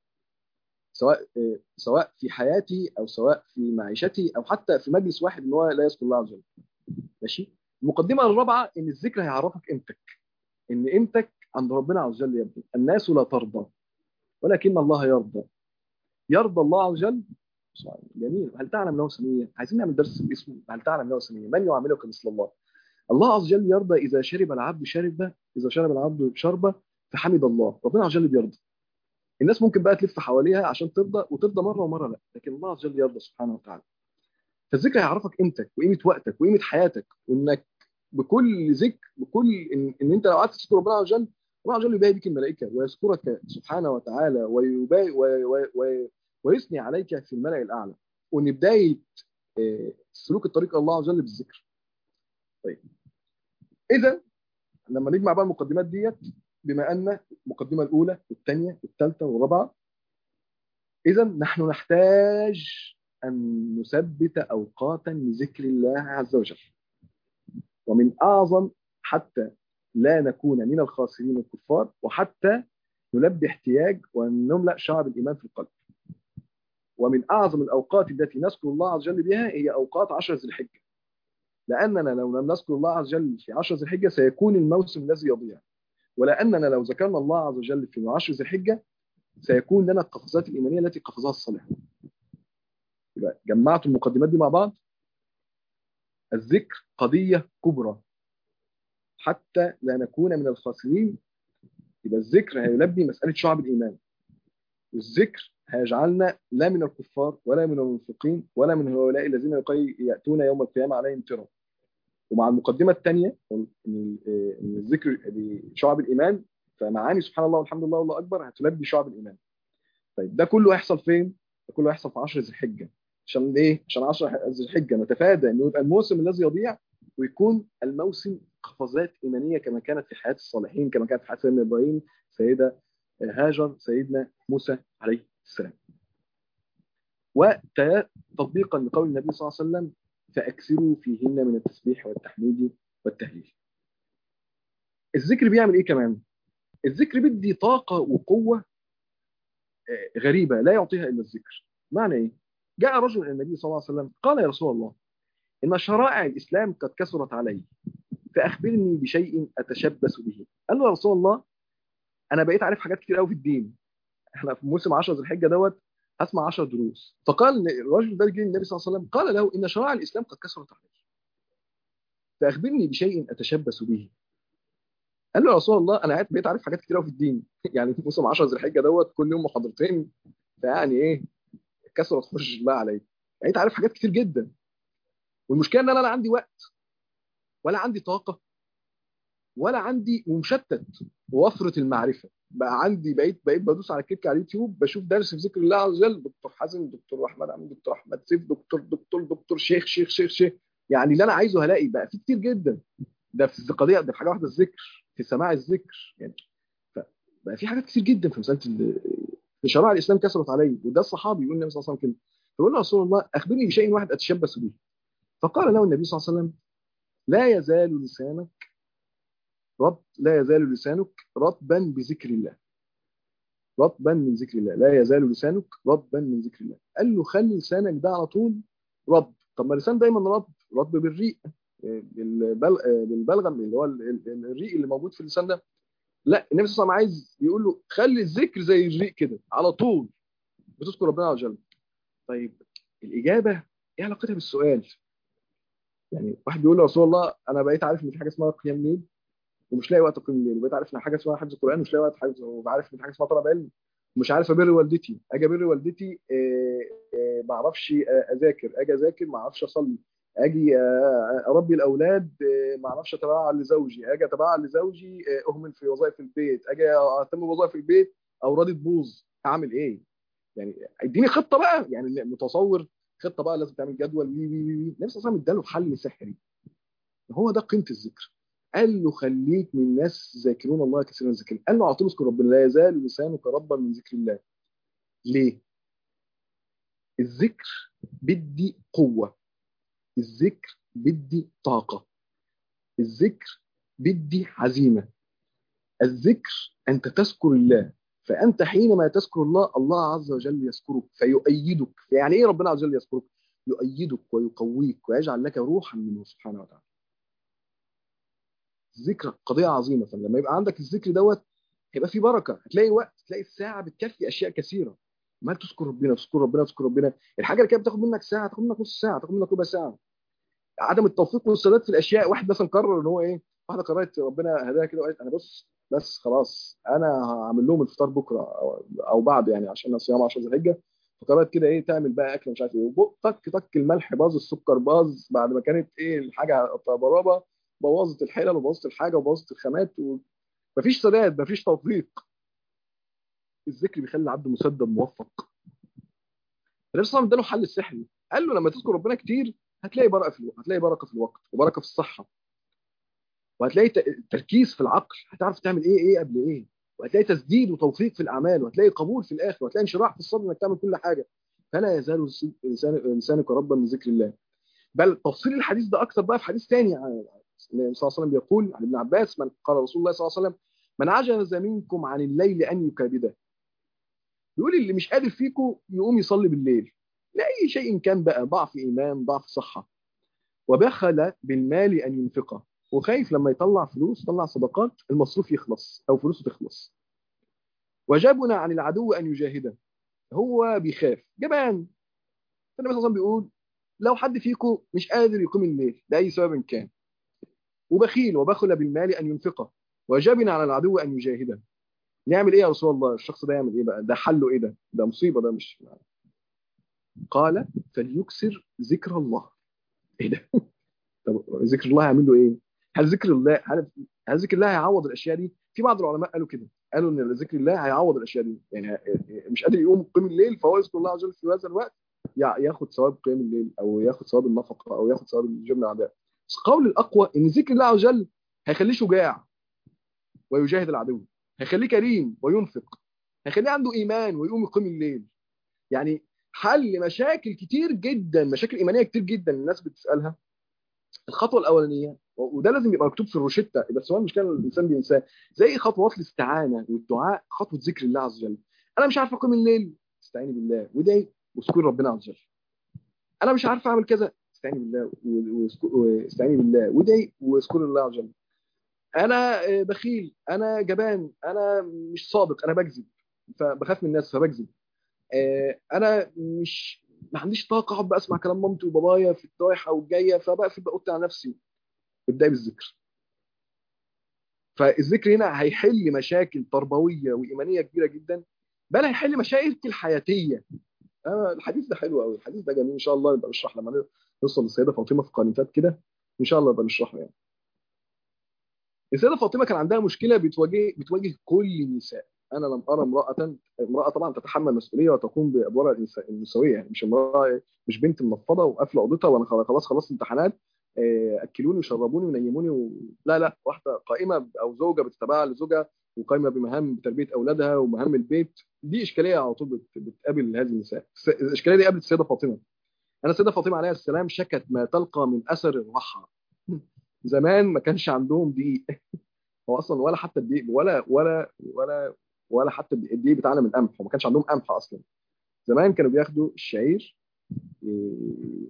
سواء سواء في حياتي او سواء في معيشتي او حتى في مجلس واحد ان هو لا يذكر الله عز وجل ماشي المقدمه الرابعه ان الذكر هيعرفك قيمتك ان قيمتك عند ربنا عز وجل يبدو الناس لا ترضى ولكن الله يرضى يرضى الله عز وجل جميل هل تعلم له سمية عايزين نعمل درس باسمه هل تعلم له سمية من يعاملك مثل الله الله عز وجل يرضى إذا شرب العبد شربة إذا شرب العبد شربة فحمد الله ربنا عز وجل بيرضى الناس ممكن بقى تلف حواليها عشان ترضى وترضى مرة ومرة لا لكن الله عز وجل يرضى سبحانه وتعالى فالذكر هيعرفك قيمتك وقيمة وقتك وقيمة حياتك وإنك بكل ذكر بكل إن, إن أنت لو قعدت تذكر ربنا عز وجل ربنا عز وجل يباهي بك الملائكة ويذكرك سبحانه وتعالى ويباهي وي وي ويثني عليك في الملأ الأعلى وإن بداية سلوك الطريق الله عز وجل بالذكر طيب إذا لما نجمع بقى المقدمات ديت بما أن المقدمة الأولى والثانية والثالثة والرابعة إذا نحن نحتاج أن نثبت أوقاتا لذكر الله عز وجل ومن أعظم حتى لا نكون من الخاسرين الكفار وحتى نلبي احتياج ونملأ شعب الإيمان في القلب ومن أعظم الأوقات التي نذكر الله عز وجل بها هي أوقات عشر ذي الحجة لأننا لو لم نذكر الله عز وجل في عشر ذي الحجة سيكون الموسم الذي يضيع ولأننا لو ذكرنا الله عز وجل في عشر ذي الحجة سيكون لنا القفزات الإيمانية التي قفزها الصالحون يبقى جمعت المقدمات دي مع بعض الذكر قضية كبرى حتى لا نكون من الخاسرين يبقى الذكر هيلبي مسألة شعب الإيمان والذكر هيجعلنا لا من الكفار ولا من المنفقين ولا من هؤلاء الذين يأتون يوم القيامة عليهم ترى ومع المقدمة الثانية ان الذكر لشعب الإيمان فمعاني سبحان الله والحمد لله والله أكبر هتلبي شعب الإيمان طيب ده كله هيحصل فين؟ ده كله هيحصل في 10 ذي الحجة عشان ايه؟ عشان 10 ذي الحجة نتفادى انه يبقى الموسم الذي يضيع ويكون الموسم قفزات إيمانية كما كانت في حياة الصالحين كما كانت في حياة سيدنا إبراهيم سيدة هاجر سيدنا موسى عليه السلام وتطبيقا لقول النبي صلى الله عليه وسلم فأكثروا فيهن من التسبيح والتحميد والتهليل الذكر بيعمل ايه كمان الذكر بيدي طاقة وقوة غريبة لا يعطيها إلا الذكر معنى ايه جاء رجل إلى النبي صلى الله عليه وسلم قال يا رسول الله إن شرائع الإسلام قد كثرت علي فأخبرني بشيء أتشبث به قال له يا رسول الله أنا بقيت عارف حاجات كتير قوي في الدين احنا في موسم 10 ذي الحجة دوت هسمع 10 دروس فقال الرجل ده جه النبي صلى الله عليه وسلم قال له إن شرائع الإسلام قد كثرت علي فأخبرني بشيء أتشبث به قال له يا رسول الله أنا بقيت عارف حاجات كتير قوي في الدين يعني في موسم 10 ذي الحجة دوت كل يوم محاضرتين فيعني إيه كثرت حجج الله علي بقيت عارف حاجات كتير جدا والمشكله ان انا لا عندي وقت ولا عندي طاقه ولا عندي ومشتت ووفره المعرفه بقى عندي بقيت بقيت بدوس على كليك على اليوتيوب بشوف درس في ذكر الله عز وجل دكتور حازم دكتور احمد عمد دكتور احمد سيف دكتور دكتور دكتور شيخ شيخ شيخ شيخ يعني اللي انا عايزه هلاقي بقى في كتير جدا ده في القضيه ده في حاجه واحده الذكر في سماع الذكر يعني بقى في حاجات كتير جدا في مساله في شرائع الاسلام كثرت علي وده الصحابي يقول النبي صلى الله عليه وسلم كده فيقول له رسول الله اخبرني بشيء واحد اتشبث به فقال له النبي صلى الله عليه وسلم لا يزال لسانك رب لا يزال لسانك رطبا بذكر الله رطبا من ذكر الله لا يزال لسانك رطبا من ذكر الله قال له خلي لسانك ده على طول رب طب ما اللسان دايما رب رب بالريق بالبلغم اللي هو الريق اللي موجود في اللسان ده لا النبي صلى الله عليه وسلم عايز يقول له خلي الذكر زي الريق كده على طول بتذكر ربنا عز وجل طيب الاجابه ايه علاقتها بالسؤال يعني واحد بيقول له رسول الله انا بقيت عارف ان في حاجه اسمها قيام ليل ومش لاقي وقت اقيم الليل وبقيت عارف ان حاجه اسمها حفظ القران ومش لاقي وقت حفظ وعارف ان في حاجه اسمها طلب علم ومش عارف ابر والدتي اجي ابر والدتي ما اعرفش اذاكر اجي اذاكر ما اعرفش اصلي اجي اربي الاولاد ما اعرفش اتبعل لزوجي اجي اتبعل لزوجي اهمل في وظائف البيت اجي اهتم بوظائف البيت اورادي تبوظ اعمل ايه يعني اديني خطه بقى يعني متصور خطه بقى لازم تعمل جدول وي وي وي النبي صلى الله عليه وسلم اداله حل سحري هو ده قيمه الذكر قال له خليك من الناس ذاكرون الله كثيرا ذكرا قال له على طول اذكر ربنا لا يزال لسانك ربا من ذكر الله ليه الذكر بدي قوه الذكر بدي طاقه الذكر بدي عزيمه الذكر انت تذكر الله فانت حينما تذكر الله الله عز وجل يذكرك فيؤيدك يعني ايه ربنا عز وجل يذكرك يؤيدك ويقويك ويجعل لك روحا منه سبحانه وتعالى الذكر قضيه عظيمه فلما يبقى عندك الذكر دوت هيبقى في بركه هتلاقي وقت تلاقي الساعه بتكفي اشياء كثيره ما تذكر ربنا تذكر ربنا تذكر ربنا الحاجه اللي كانت بتاخد منك ساعه تاخد منك نص ساعه تاخد منك ربع ساعه عدم التوفيق والسداد في الاشياء واحد مثلا قرر ان هو ايه واحده قررت ربنا هداها كده وقالت انا بص بس خلاص انا هعمل لهم الفطار بكره او, أو بعد يعني عشان صيام 10 ذي الحجه فقررت كده ايه تعمل بقى اكل مش عارف ايه طك طك الملح باظ السكر باظ بعد ما كانت ايه الحاجه برابه بوظت الحلل وبوظت الحاجه وبوظت الخامات ومفيش سداد مفيش توفيق الذكر بيخلي العبد مسدد موفق النبي صلى الله عليه وسلم اداله حل السحري قال له لما تذكر ربنا كتير هتلاقي بركه في الوقت هتلاقي بركه في الوقت وبركه في الصحه وهتلاقي تركيز في العقل هتعرف تعمل ايه ايه قبل ايه وهتلاقي تسديد وتوفيق في الاعمال وهتلاقي قبول في الاخر وهتلاقي انشراح في الصدر انك تعمل كل حاجه فلا يزال لسانك ربا من ذكر الله بل تفصيل الحديث ده اكثر بقى في حديث ثاني النبي صلى الله عليه وسلم بيقول عن ابن عباس من قال رسول الله صلى الله عليه وسلم من عجز منكم عن الليل ان يكابده بيقول اللي مش قادر فيكم يقوم يصلي بالليل لاي شيء كان بقى ضعف ايمان ضعف صحه وبخل بالمال ان ينفقه وخايف لما يطلع فلوس يطلع صدقات المصروف يخلص او فلوسه تخلص وجبنا عن العدو ان يجاهده هو بيخاف جبان النبي صلى الله عليه وسلم بيقول لو حد فيكم مش قادر يقوم الليل لاي سبب كان وبخيل وبخل بالمال ان ينفقه وجبن على العدو ان يجاهده نعمل ايه يا رسول الله الشخص ده يعمل ايه بقى ده حله ايه ده ده مصيبه ده مش قال فليكسر ذكر الله ايه ده طب ذكر الله هيعمل له ايه هل ذكر الله هل هل ذكر الله هيعوض الاشياء دي في بعض العلماء قالوا كده قالوا ان ذكر الله هيعوض الاشياء دي يعني مش قادر يقوم قيام الليل فهو يذكر الله عز وجل في هذا الوقت ياخد ثواب قيام الليل او ياخد ثواب النفقه او ياخد ثواب الجبن الاعداء بس القول الاقوى ان ذكر الله عز وجل هيخليه شجاع ويجاهد العدو هيخليه كريم وينفق هيخليه عنده ايمان ويقوم يقيم الليل يعني حل مشاكل كتير جدا مشاكل ايمانيه كتير جدا الناس بتسالها الخطوه الاولانيه وده لازم يبقى مكتوب في الروشته بس هو المشكله الانسان بينساه زي خطوات الاستعانه والدعاء خطوه ذكر الله عز وجل انا مش عارف اقيم الليل استعيني بالله وادعي واذكري ربنا عز وجل انا مش عارف اعمل كذا استعيني بالله واستعيني بالله وادعي واذكري الله عز وجل انا بخيل انا جبان انا مش صادق انا بكذب فبخاف من الناس فبكذب انا مش ما عنديش طاقه اقعد اسمع كلام مامتي وبابايا في الرايحه والجايه فبقفل بقوت على نفسي ابداي بالذكر فالذكر هنا هيحل مشاكل تربويه وايمانيه كبيره جدا بل هيحل مشاكل حياتيه آه الحديث ده حلو قوي الحديث ده جميل ان شاء الله نبقى نشرح لما نوصل للسيده فاطمه في قانتات كده ان شاء الله نبقى نشرحه يعني السيده فاطمه كان عندها مشكله بتواجه بتواجه كل النساء انا لم ارى امراه امراه طبعا تتحمل مسؤوليه وتقوم بادوارها النسويه يعني مش امراه مش بنت منفضه وقافله اوضتها وانا خلاص خلصت امتحانات اكلوني وشربوني ونيموني و... لا لا واحده قائمه او زوجه بتتبع لزوجها وقائمه بمهام تربيه اولادها ومهام البيت دي اشكاليه على طول بت... بتقابل هذه النساء الاشكاليه دي قابلت السيده فاطمه انا السيده فاطمه عليها السلام شكت ما تلقى من اثر الرحى زمان ما كانش عندهم دقيق هو اصلا ولا حتى الدقيق ولا ولا ولا ولا حتى الدقيق بتاعنا من قمح وما كانش عندهم قمح اصلا زمان كانوا بياخدوا الشعير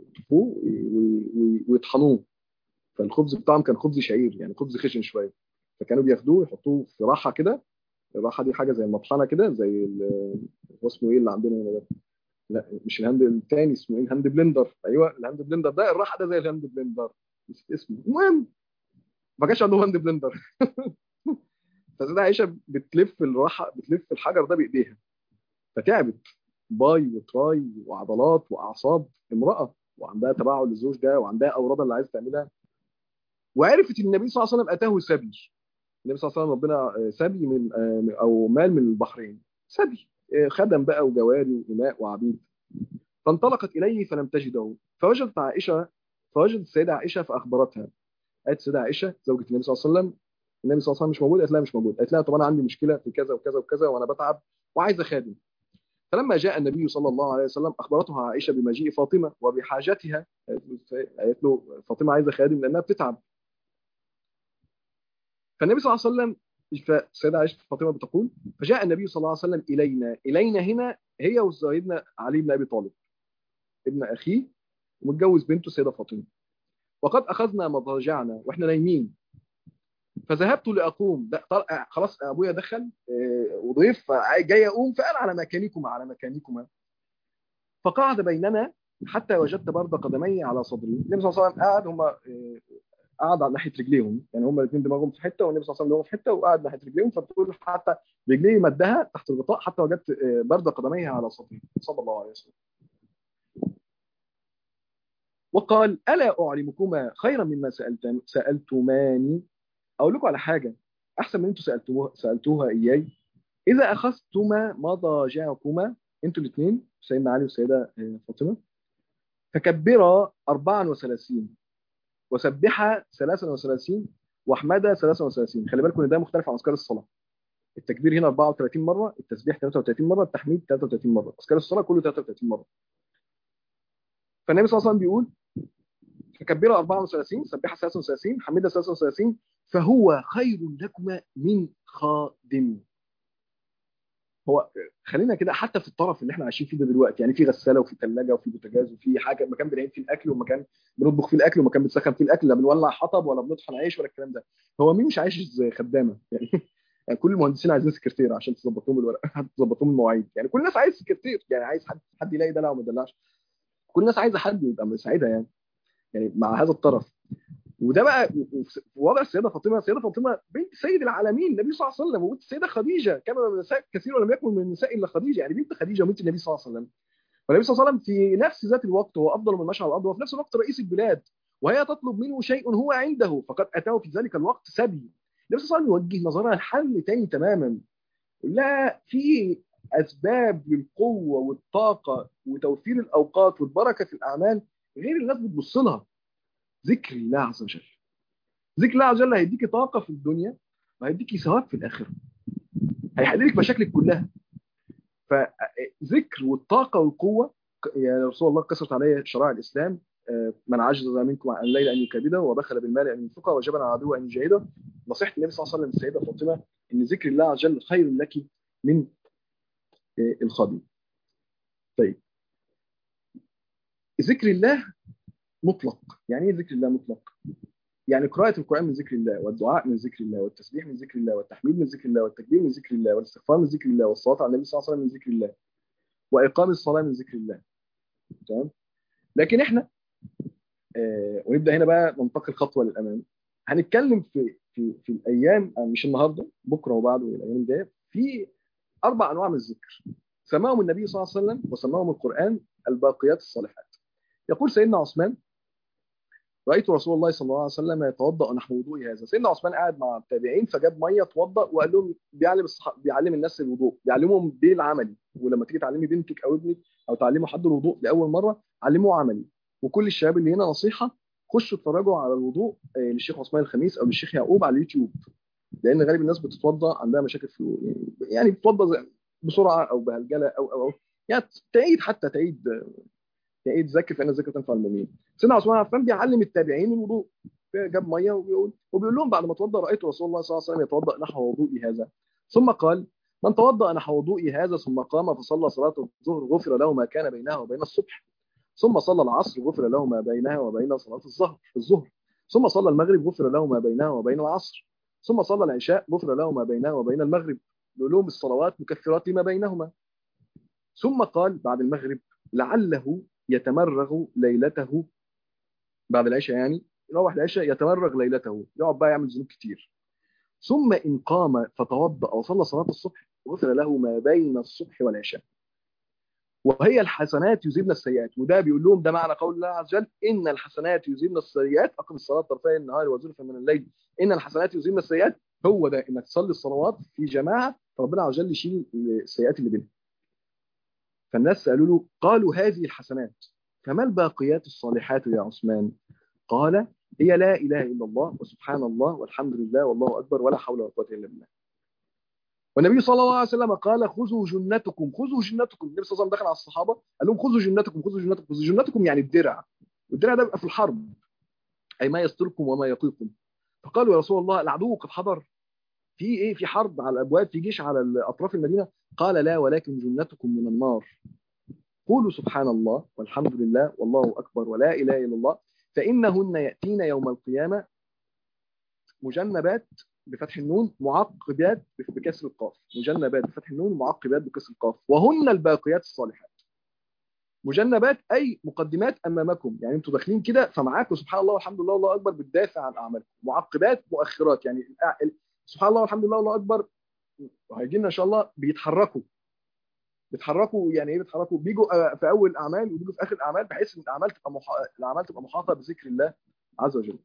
ويطحنوه فالخبز بتاعهم كان خبز شعير يعني خبز خشن شويه فكانوا بياخدوه يحطوه في راحه كده الراحه دي حاجه زي المطحنه كده زي هو اسمه ايه اللي عندنا هنا ده لا مش الهاند الثاني اسمه ايه الهاند بلندر ايوه الهاند بلندر ده الراحه ده زي الهاند بلندر نسيت اسمه المهم ما كانش عندهم هاند بلندر فسيدة عائشه بتلف الراحه بتلف الحجر ده بايديها فتعبت باي وتراي وعضلات واعصاب امراه وعندها تباعد للزوج ده وعندها اوراد اللي عايز تعملها وعرفت ان النبي صلى الله عليه وسلم اتاه سبي النبي صلى الله عليه وسلم ربنا سبي من او مال من البحرين سبي خدم بقى وجواري وإماء وعبيد فانطلقت إليه فلم تجده فوجدت عائشة فوجدت السيدة عائشة فأخبرتها قالت السيدة عائشة زوجة النبي صلى الله عليه وسلم النبي صلى الله عليه وسلم مش موجود قالت لها مش موجود قالت لها طب أنا عندي مشكلة في كذا وكذا وكذا وأنا بتعب وعايزة خادم فلما جاء النبي صلى الله عليه وسلم أخبرته عائشة بمجيء فاطمة وبحاجتها قالت له فاطمة عايزة خادم لأنها بتتعب فالنبي صلى الله عليه وسلم فالسيدة عائشة فاطمة بتقول فجاء النبي صلى الله عليه وسلم إلينا إلينا هنا هي وسيدنا علي بن أبي طالب ابن أخيه ومتجوز بنته السيدة فاطمة وقد أخذنا مضاجعنا وإحنا نايمين فذهبت لأقوم خلاص أبويا دخل وضيف جاي أقوم فقال على مكانكما على مكانكما فقعد بيننا حتى وجدت برد قدمي على صدري النبي صلى الله عليه وسلم قعد هم قعد على ناحيه رجليهم يعني هم الاثنين دماغهم في حته والنبي صلى الله عليه وسلم في حته وقعد ناحيه رجليهم فبتقول حتى رجليه مدها تحت الغطاء حتى وجدت برد قدميها على صدري صلى الله عليه وسلم وقال الا اعلمكما خيرا مما سالتم سالتماني اقول لكم على حاجه احسن من انتم سالتوها سالتوها اياي اذا اخذتما مضاجعكما انتوا الاثنين سيدنا علي والسيده فاطمه فكبرا 34 وسبحها 33 واحمدها 33 خلي بالكم ان ده مختلف عن اذكار الصلاه التكبير هنا 34 مره التسبيح 33 مره التحميد 33 مره اذكار الصلاه كله 33 مره فالنبي صلى الله عليه وسلم بيقول فكبرها 34 سبحها 33 حمدها 33 فهو خير لكما من خادم هو خلينا كده حتى في الطرف اللي احنا عايشين فيه ده دلوقتي يعني في غساله وفي ثلاجه وفي بوتاجاز وفي حاجه مكان بنعين فيه الاكل ومكان بنطبخ فيه الاكل ومكان بنسخن فيه الاكل لا بنولع حطب ولا بنطحن عيش ولا الكلام ده هو مين مش عايش زي خدامه يعني يعني كل المهندسين عايزين سكرتير عشان تظبط لهم الورق تظبط لهم المواعيد يعني كل الناس عايز سكرتير يعني عايز حد حد يلاقي دلع وما يدلعش كل الناس عايزه حد يبقى مساعدها يعني يعني مع هذا الطرف وده بقى في وضع السيده فاطمه السيده فاطمه بنت سيد العالمين النبي صلى الله عليه وسلم وبنت السيده خديجه كما من النساء كثير ولم يكن من النساء الا خديجه يعني بنت خديجه وبنت النبي صلى الله عليه وسلم والنبي صلى الله عليه وسلم في نفس ذات الوقت هو افضل من مشعر الارض وفي نفس الوقت رئيس البلاد وهي تطلب منه شيء هو عنده فقد اتاه في ذلك الوقت سبي النبي صلى الله عليه وسلم يوجه نظرها لحل تاني تماما لا في اسباب للقوه والطاقه وتوفير الاوقات والبركه في الاعمال غير الناس بتبص لها ذكر الله عز وجل ذكر الله عز وجل هيديكي طاقه في الدنيا وهيديكي ثواب في الاخره هيحل لك مشاكلك كلها فذكر والطاقه والقوه يا رسول الله قصرت علي شرائع الاسلام من عجز منكم عن الليل ان يكابده وبخل بالمال ان ينفقه وجبن على عدوه ان يجاهده نصيحه النبي صلى الله عليه وسلم للسيده فاطمه ان ذكر الله عز وجل خير لك من الخادم. طيب ذكر الله مطلق، يعني ايه ذكر الله مطلق؟ يعني قراءة القرآن من ذكر الله والدعاء من ذكر الله والتسبيح من ذكر الله والتحميد من ذكر الله والتكبير من ذكر الله والاستغفار من ذكر الله والصلاة على النبي صلى الله عليه وسلم من ذكر الله وإقام الصلاة من ذكر الله تمام لكن احنا آه ونبدأ هنا بقى ننتقل خطوة للأمام هنتكلم في في في الأيام مش النهاردة بكرة وبعده والأيام الجاية في أربع أنواع من الذكر سماهم النبي صلى الله عليه وسلم وسماهم القرآن الباقيات الصالحات يقول سيدنا عثمان رايت رسول الله صلى الله عليه وسلم يتوضا نحو وضوء هذا سيدنا عثمان قاعد مع التابعين فجاب ميه اتوضا وقال لهم بيعلم الصح... بيعلم الناس الوضوء بيعلمهم بالعملي ولما تيجي تعلمي بنتك او ابنك او تعلموا حد الوضوء لاول مره علموه عملي وكل الشباب اللي هنا نصيحه خشوا اتفرجوا على الوضوء للشيخ عثمان الخميس او للشيخ يعقوب على اليوتيوب لان غالب الناس بتتوضا عندها مشاكل في يعني بتتوضا بسرعه او بهلجله او او, أو. يعني تعيد حتى تعيد تعيد ذاكر فان الذكر تنفع المؤمنين سيدنا عثمان عفان بيعلم التابعين الوضوء جاب ميه وبيقول وبيقول لهم بعد ما توضا رايت رسول الله صلى الله عليه وسلم يتوضا نحو وضوئي هذا ثم قال من توضا نحو وضوئي هذا ثم قام فصلى صلاه الظهر غفر له ما كان بينها وبين الصبح ثم صلى العصر غفر له ما بينها وبين صلاه الظهر الظهر ثم صلى المغرب غفر له ما بينها وبين العصر ثم صلى العشاء غفر له ما بينه وبين المغرب بيقول لهم الصلوات مكفرات لما بينهما ثم قال بعد المغرب لعله يتمرغ ليلته بعد العشاء يعني يروح العشاء يتمرغ ليلته يقعد بقى يعمل ذنوب كتير ثم إن قام فتوضأ وصلى صلاة الصبح غفر له ما بين الصبح والعشاء وهي الحسنات يذهبن السيئات وده بيقول لهم ده معنى قول الله عز وجل ان الحسنات يذهبن السيئات اقم الصلاه طرفي النهار وزلفا من الليل ان الحسنات يذهبن السيئات هو ده انك تصلي الصلوات في جماعه فربنا عز وجل يشيل السيئات اللي بينهم فالناس سالوا له قالوا هذه الحسنات فما الباقيات الصالحات يا عثمان قال هي لا اله الا الله وسبحان الله والحمد لله والله اكبر ولا حول ولا قوه الا بالله والنبي صلى الله عليه وسلم قال خذوا جنتكم خذوا جنتكم النبي صلى الله عليه وسلم دخل على الصحابه قال لهم خذوا جنتكم خذوا جنتكم خذوا جنتكم يعني الدرع والدرع ده بيبقى في الحرب اي ما يستركم وما يقيكم فقالوا يا رسول الله العدو قد حضر في ايه في حرب على الابواب في جيش على اطراف المدينه قال لا ولكن جنتكم من النار قولوا سبحان الله والحمد لله والله اكبر ولا اله الا الله فانهن ياتين يوم القيامه مجنبات بفتح النون معقبات بكسر القاف مجنبات بفتح النون معقبات بكسر القاف وهن الباقيات الصالحات مجنبات اي مقدمات امامكم يعني انتوا داخلين كده فمعاكم سبحان الله والحمد لله والله اكبر بتدافع عن اعمالكم معقبات مؤخرات يعني سبحان الله والحمد لله والله اكبر وهيجي لنا ان شاء الله بيتحركوا بيتحركوا يعني ايه بيتحركوا بيجوا في اول الاعمال وبيجوا في اخر الاعمال بحيث ان الاعمال تبقى مح... الاعمال تبقى محاطه بذكر الله عز وجل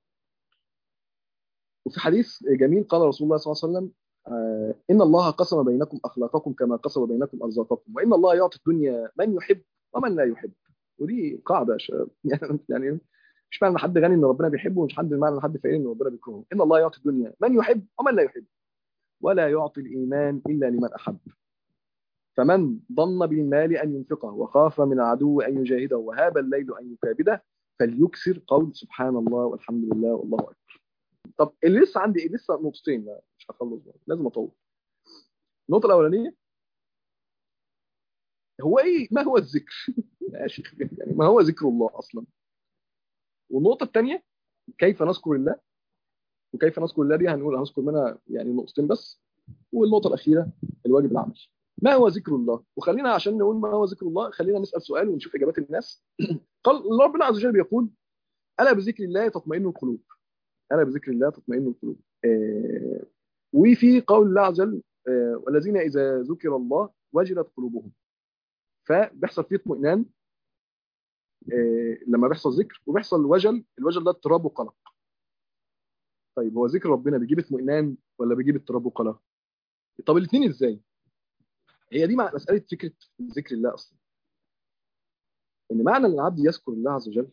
وفي حديث جميل قال رسول الله صلى الله عليه وسلم آه إن الله قسم بينكم أخلاقكم كما قسم بينكم أرزاقكم وإن الله يعطي الدنيا من يحب ومن لا يحب ودي قاعدة يعني يعني مش معنى حد غني ان ربنا بيحبه ومش حد معنى حد فقير ان ربنا بيكرهه ان الله يعطي الدنيا من يحب ومن لا يحب ولا يعطي الايمان الا لمن احب فمن ظن بالمال ان ينفقه وخاف من العدو ان يجاهده وهاب الليل ان يكابده فليكسر قول سبحان الله والحمد لله والله اكبر طب اللي لسه عندي ايه لسه نقطتين مش هخلص بقى. لازم اطول النقطه الاولانيه هو ايه ما هو الذكر يا شيخ يعني ما هو ذكر الله اصلا والنقطه الثانيه كيف نذكر الله وكيف نذكر الله دي هنقول هنذكر منها يعني نقطتين بس والنقطه الاخيره الواجب العملي ما هو ذكر الله وخلينا عشان نقول ما هو ذكر الله خلينا نسال سؤال ونشوف اجابات الناس قال ربنا عز وجل بيقول الا بذكر الله تطمئن القلوب الا بذكر الله تطمئن القلوب آه وفي قول الله عز وجل آه والذين اذا ذكر الله وجلت قلوبهم فبيحصل فيه اطمئنان آه لما بيحصل ذكر وبيحصل وجل الوجل ده اضطراب وقلق طيب هو ذكر ربنا بيجيب اطمئنان ولا بيجيب اضطراب وقلق طب الاثنين ازاي هي دي مساله فكره ذكر الله اصلا ان معنى ان العبد يذكر الله عز وجل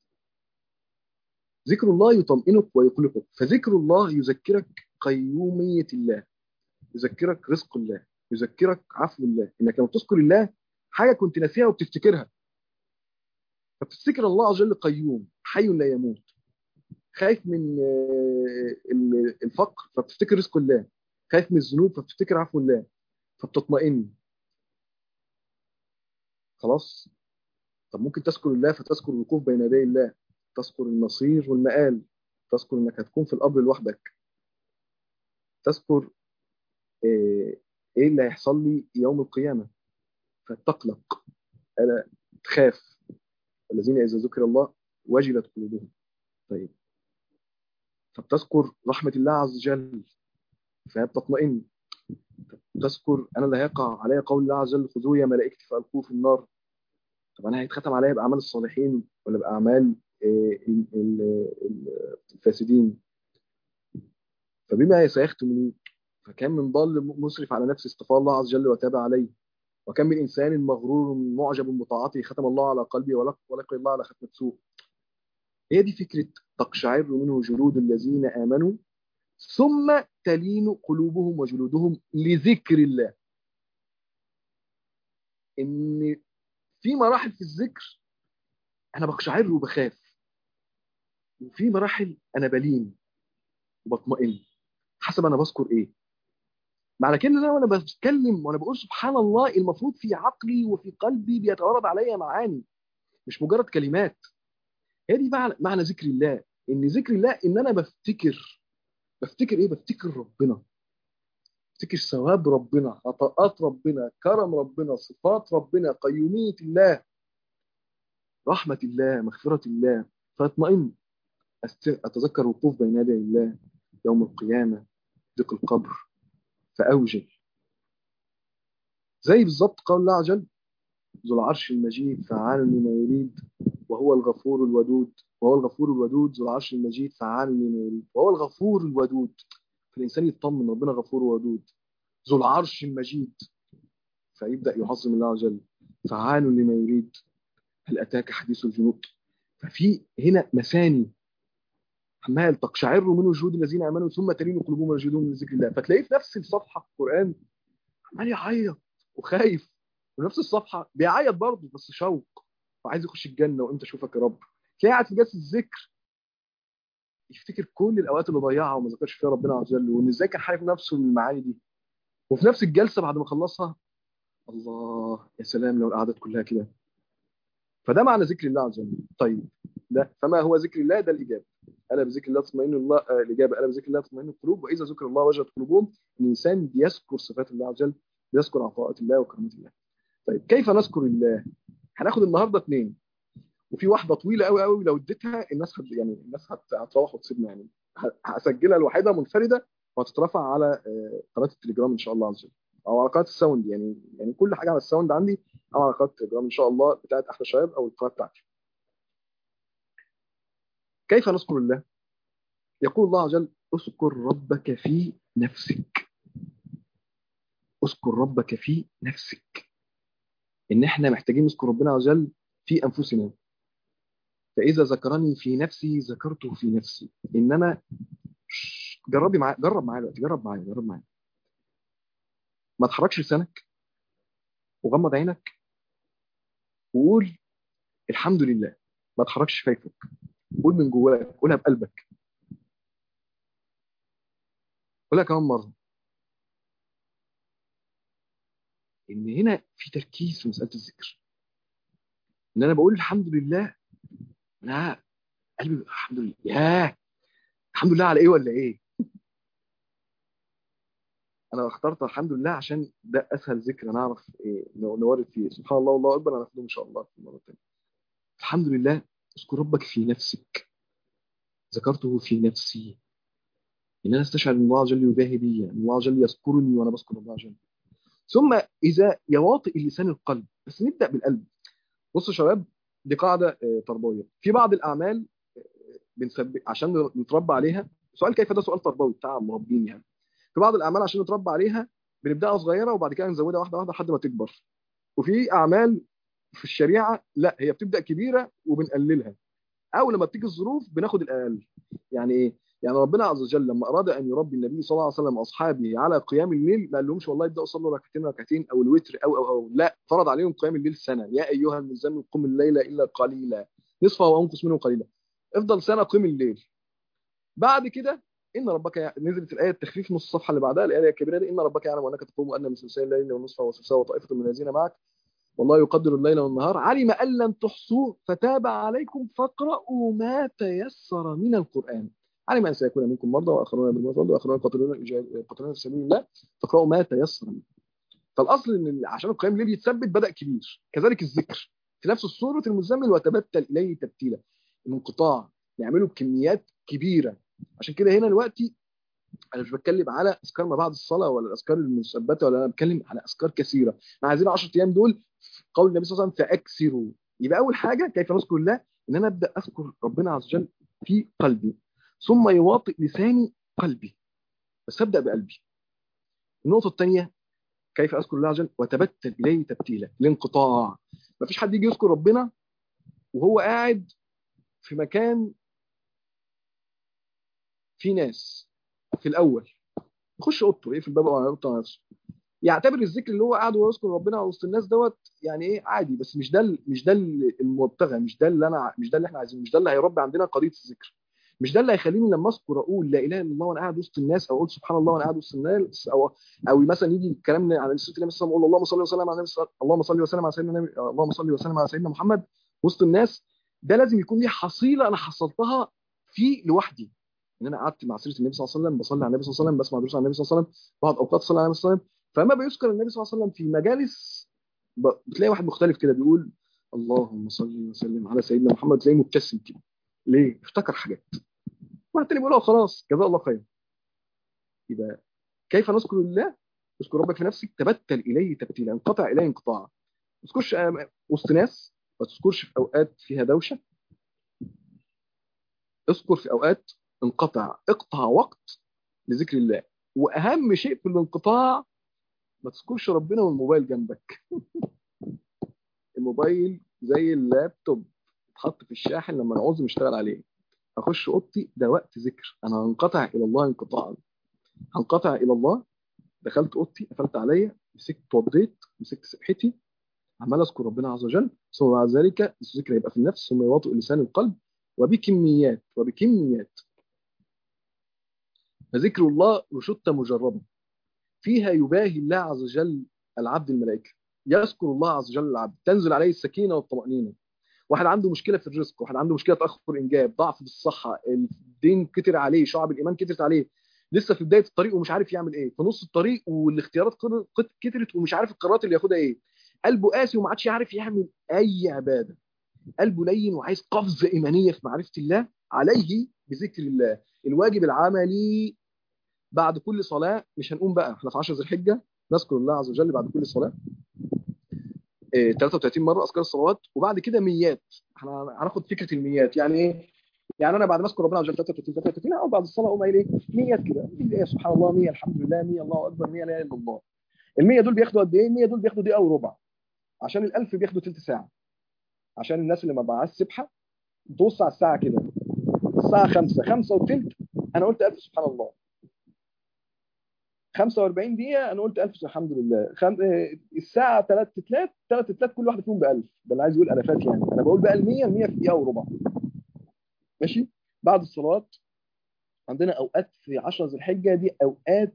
ذكر الله يطمئنك ويقلقك فذكر الله يذكرك قيوميه الله يذكرك رزق الله يذكرك عفو الله انك لما تذكر الله حاجه كنت ناسيها وبتفتكرها فبتفتكر الله عز وجل قيوم حي لا يموت خايف من الفقر فبتفتكر رزق الله خايف من الذنوب فبتفتكر عفو الله فبتطمئن خلاص طب ممكن تذكر الله فتذكر الوقوف بين يدي الله تذكر المصير والمآل تذكر انك هتكون في القبر لوحدك تذكر ايه اللي هيحصل لي يوم القيامه فتقلق الا تخاف الذين اذا ذكر الله وجلت قلوبهم طيب فبتذكر رحمه الله عز وجل فبتطمئن تذكر انا اللي هيقع علي قول الله عز وجل خذوه يا ملائكتي فالقوه في النار طب انا هيتختم عليا باعمال الصالحين ولا باعمال الفاسدين فبما سيختم فكان من ضال مسرف على نفسه اصطفى الله عز وجل وتاب عليه وكم من انسان مغرور معجب بطاعته ختم الله على قلبه ولقي الله على ختمه سوء هي دي فكره تقشعر منه جلود الذين امنوا ثم تلين قلوبهم وجلودهم لذكر الله ان في مراحل في الذكر انا بقشعر وبخاف وفي مراحل انا بلين وبطمئن حسب انا بذكر ايه معنى كده انا وانا بتكلم وانا بقول سبحان الله المفروض في عقلي وفي قلبي بيتوارد عليا معاني مش مجرد كلمات هي دي معنى, معنى ذكر الله ان ذكر الله ان انا بفتكر بفتكر ايه بفتكر ربنا بفتكر ثواب ربنا عطاءات ربنا كرم ربنا صفات ربنا قيوميه الله رحمه الله مغفره الله فاطمئن اتذكر الوقوف بين يدي الله يوم القيامه ضيق القبر فاوجل زي بالظبط قول الله عز وجل ذو العرش المجيد فعال لما يريد وهو الغفور الودود وهو الغفور الودود ذو العرش المجيد فعال لما يريد وهو الغفور الودود فالإنسان يطمن ربنا غفور ودود ذو العرش المجيد فيبدأ يعظم الله عز وجل فعال لما يريد هل أتاك حديث الجنود ففي هنا مثاني عمال تقشعر من وجود الذين امنوا ثم تلين قلوبهم ويجدون من ذكر الله فتلاقيه في نفس الصفحه في القران عمال يعيط وخايف ونفس الصفحه بيعيط برضه بس شوق وعايز يخش الجنه وامتى اشوفك يا رب تلاقيه قاعد في جلسه الذكر يفتكر كل الاوقات اللي ضيعها وما ذكرش فيها ربنا عز وجل وان ازاي كان حارف نفسه من المعاني دي وفي نفس الجلسه بعد ما خلصها الله يا سلام لو القعدات كلها كده فده معنى ذكر الله عز وجل طيب لا فما هو ذكر الله ده الاجابه الا بذكر الله تطمئن الله آه الاجابه الا بذكر الله تطمئن القلوب واذا ذكر الله وجلت قلوبهم الانسان بيذكر صفات الله عز وجل بيذكر عطاءات الله وكرامات الله طيب كيف نذكر الله هناخد النهارده اثنين وفي واحده طويله قوي قوي لو اديتها الناس هت يعني الناس هتروح وتسيبنا يعني هسجلها لوحدها منفرده وهتترفع على قناه التليجرام ان شاء الله عز وجل او على قناه الساوند يعني يعني كل حاجه على الساوند عندي او على قناه التليجرام ان شاء الله بتاعت احلى شباب او القناه بتاعتي كيف نذكر الله يقول الله عز وجل اذكر ربك في نفسك اذكر ربك في نفسك ان احنا محتاجين نذكر ربنا عز وجل في انفسنا فاذا ذكرني في نفسي ذكرته في نفسي انما جربي معايا جرب معايا دلوقتي جرب معايا جرب معايا ما تحركش لسانك وغمض عينك وقول الحمد لله ما تحركش شفايفك قول من جواك قولها بقلبك قولها كمان مره ان هنا في تركيز في مساله الذكر ان انا بقول الحمد لله انا قلبي الحمد لله ياه الحمد لله على ايه ولا ايه انا اخترت الحمد لله عشان ده اسهل ذكر نعرف إيه نورد فيه سبحان الله والله اكبر هناخده ان شاء الله في المره الثانيه الحمد لله اذكر ربك في نفسك ذكرته في نفسي ان انا استشعر ان الله جل يباهي بي ان الله جل يذكرني وانا بذكر الله جل ثم اذا يواطئ اللسان القلب بس نبدا بالقلب بصوا يا شباب دي قاعده تربويه في بعض الاعمال بنثبت عشان نتربى عليها سؤال كيف ده سؤال تربوي بتاع مربين يعني في بعض الاعمال عشان نتربى عليها بنبداها صغيره وبعد كده نزودها واحده واحده لحد ما تكبر وفي اعمال في الشريعه لا هي بتبدا كبيره وبنقللها او لما بتيجي الظروف بناخد الاقل يعني ايه يعني ربنا عز وجل لما اراد ان يربي النبي صلى الله عليه وسلم واصحابه على قيام الليل ما قالهمش والله ابداوا صلوا ركعتين ركعتين او الوتر أو, او او لا فرض عليهم قيام الليل سنه يا ايها المزمل قم الليل الا قليلا نصفه وانقص منه قليلا افضل سنه قم الليل بعد كده ان ربك نزلت الايه التخفيف نص الصفحه اللي بعدها الايه الكبيره دي ان ربك يعلم انك تقوم ان من ثلثي الليل ونصفه وثلثه وطائفه من الذين معك والله يقدر الليل والنهار علم ان لن تحصوه فتاب عليكم فاقرؤوا ما تيسر من القران علم ان سيكون منكم مرضى واخرون بالمرض واخرون يقاتلون يقاتلون في سبيل الله فاقرؤوا ما تيسر منه فالاصل ان عشان القيام الليل يتثبت بدا كبير كذلك الذكر في نفس السوره المزمل وتبتل اليه تبتيلا الانقطاع نعمله بكميات كبيره عشان كده هنا دلوقتي انا مش بتكلم على اذكار ما بعد الصلاه ولا الاذكار المثبته ولا انا بتكلم على اذكار كثيره احنا عايزين 10 ايام دول قول النبي صلى الله عليه وسلم فاكثروا يبقى اول حاجه كيف نذكر الله ان انا ابدا اذكر ربنا عز وجل في قلبي ثم يواطئ لساني قلبي بس ابدا بقلبي النقطه الثانيه كيف اذكر الله عز وجل وتبتل اليه تبتيلا الانقطاع ما فيش حد يجي يذكر ربنا وهو قاعد في مكان في ناس في الاول يخش اوضته يقفل الباب على اوضته نفسه يعتبر الذكر اللي هو قاعد ويذكر ربنا وسط الناس دوت يعني ايه عادي بس مش ده مش ده المبتغى مش ده اللي انا مش ده اللي احنا عايزينه مش ده اللي هيربي عندنا قضيه الذكر مش ده اللي هيخليني لما اذكر اقول لا اله الا الله وانا قاعد وسط الناس او اقول سبحان الله وانا قاعد وسط الناس او او مثلا يجي الكلام عن سيره النبي صلى الله عليه وسلم اللهم صل وسلم على النبي اللهم صل وسلم على سيدنا النبي اللهم صل وسلم على سيدنا محمد وسط الناس ده لازم يكون لي حصيله انا حصلتها في لوحدي ان انا قعدت مع سيره النبي صلى الله عليه وسلم بصلي على النبي صلى الله عليه وسلم بسمع دروس عن النبي صلى الله عليه وسلم بعض اوقات صلى على النبي صلى الله عليه وسلم فما بيذكر النبي صلى الله عليه وسلم في مجالس بتلاقي واحد مختلف كده بيقول اللهم صل وسلم على سيدنا محمد تلاقيه مبتسم كده ليه؟ افتكر حاجات واحد تاني بيقول خلاص جزاه الله خير يبقى كيف نذكر الله؟ اذكر ربك في نفسك تبتل اليه تبتيلا انقطع اليه انقطاعا ما تذكرش وسط ناس ما تذكرش في اوقات فيها دوشه اذكر في اوقات انقطع اقطع وقت لذكر الله واهم شيء في الانقطاع ما تذكرش ربنا والموبايل جنبك الموبايل زي اللابتوب اتحط في الشاحن لما نعوز نشتغل عليه اخش اوضتي ده وقت ذكر انا هنقطع الى الله انقطاعا هنقطع الى الله دخلت اوضتي قفلت عليا مسكت اتوضيت مسكت سبحتي عمال اذكر ربنا عز وجل ثم بعد ذلك الذكر يبقى في النفس ثم يواطئ لسان القلب وبكميات وبكميات فذكر الله رشدة مجربة فيها يباهي الله عز وجل العبد الملائكة يذكر الله عز وجل العبد تنزل عليه السكينة والطمأنينة واحد عنده مشكلة في الرزق واحد عنده مشكلة تأخر إنجاب ضعف في الصحة الدين كتر عليه شعب الإيمان كترت عليه لسه في بداية الطريق ومش عارف يعمل إيه في نص الطريق والاختيارات كترت ومش عارف القرارات اللي ياخدها إيه قلبه قاسي وما عادش يعرف يعمل أي عبادة قلبه لين وعايز قفزة إيمانية في معرفة الله عليه بذكر الله الواجب العملي بعد كل صلاة مش هنقوم بقى احنا في 10 ذي الحجة نذكر الله عز وجل بعد كل صلاة اه 33 مرة أذكار الصلوات وبعد كده ميات احنا هناخد فكرة الميات يعني ايه؟ يعني انا بعد ما اذكر ربنا عز وجل 33 33 او بعد الصلاه اقوم قايل ايه؟ 100 كده 100 سبحان الله 100 الحمد لله 100 الله اكبر 100 لا اله الا الله ال 100 دول بياخدوا قد ايه؟ ال 100 دول بياخدوا دقيقه وربع عشان ال 1000 بياخدوا ثلث ساعه عشان الناس اللي ما معاهاش سبحه تبص على الساعه كده الساعه 5 5 وثلث انا قلت 1000 سبحان الله 45 دقيقة أنا قلت 1000 الحمد لله خم... الساعة 3 تلات 3 تلات كل واحدة فيهم ب 1000 ده اللي عايز يقول ألفات يعني أنا بقول بقى ال 100 ال 100 في دقيقة وربع ماشي بعد الصلاة عندنا أوقات في 10 ذي الحجة دي أوقات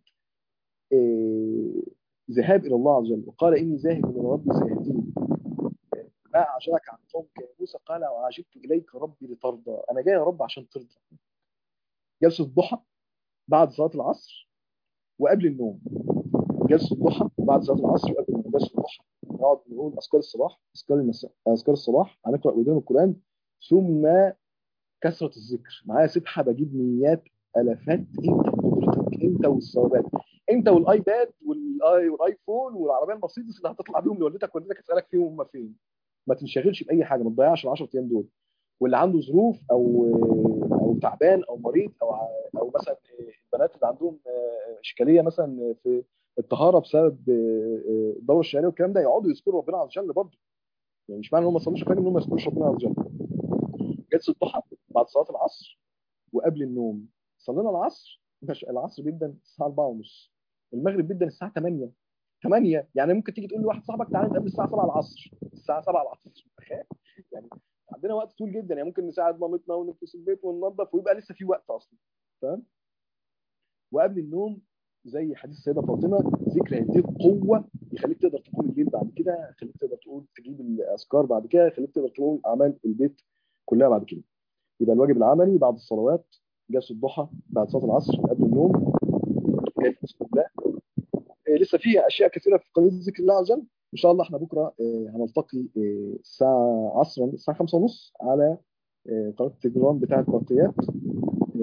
آه... ذهاب إلى الله عز وجل وقال إني ذاهب إلى ربي سيهديني ما أعجبك عن قومك يا موسى قال وعجبت إليك ربي لترضى أنا جاي يا رب عشان ترضى جلسة الضحى بعد صلاة العصر وقبل النوم جلسه الضحى بعد صلاه العصر وقبل النوم جلسه الضحى نقعد نقول اذكار الصباح اذكار المساء اذكار الصباح هنقرا قدام القران ثم كثره الذكر معايا سبحه بجيب ميات الافات انت بقدرتك انت والثوابات انت والايباد والاي والايفون والعربيه المرسيدس اللي هتطلع بيهم لوالدتك والدتك تسالك فيهم هم فين ما تنشغلش باي حاجه ما تضيعش ال 10 ايام دول واللي عنده ظروف او او تعبان او مريض او او مثلا البنات اللي عندهم اشكاليه مثلا في الطهاره بسبب الدوره الشهريه والكلام ده يقعدوا يذكروا ربنا عز وجل برضه يعني مش معنى ان هم ما صلوش فجر ان هم ما يذكروش ربنا عز وجل جلسه الضحى بعد صلاه العصر وقبل النوم صلينا العصر العصر بيبدا الساعه 4:30 المغرب بيبدا الساعه 8 8 يعني ممكن تيجي تقول لواحد صاحبك تعالى نتقابل الساعه 7 العصر الساعه 7 العصر تخيل يعني عندنا وقت طويل جدا يعني ممكن نساعد مامتنا ونفس البيت وننظف ويبقى لسه في وقت اصلا تمام وقبل النوم زي حديث السيده فاطمه ذكر هيديك قوه يخليك تقدر تقوم الليل بعد كده يخليك تقدر تقول تجيب الاذكار بعد كده يخليك تقدر تقوم اعمال البيت كلها بعد كده يبقى الواجب العملي بعد الصلوات جلسه الضحى بعد صلاه العصر قبل النوم بسم الله لسه في اشياء كثيره في قضيه ذكر الله عز وجل ان شاء الله احنا بكره هنلتقي الساعه عصرا الساعه 5 ونص على قناه التليجرام بتاعه برقيات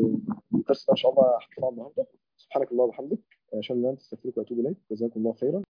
الدرس ده ان شاء الله هحكي النهارده سبحانك اللهم وبحمدك اشهد ان لا اله الا انت استغفرك واتوب اليك جزاكم الله خيرا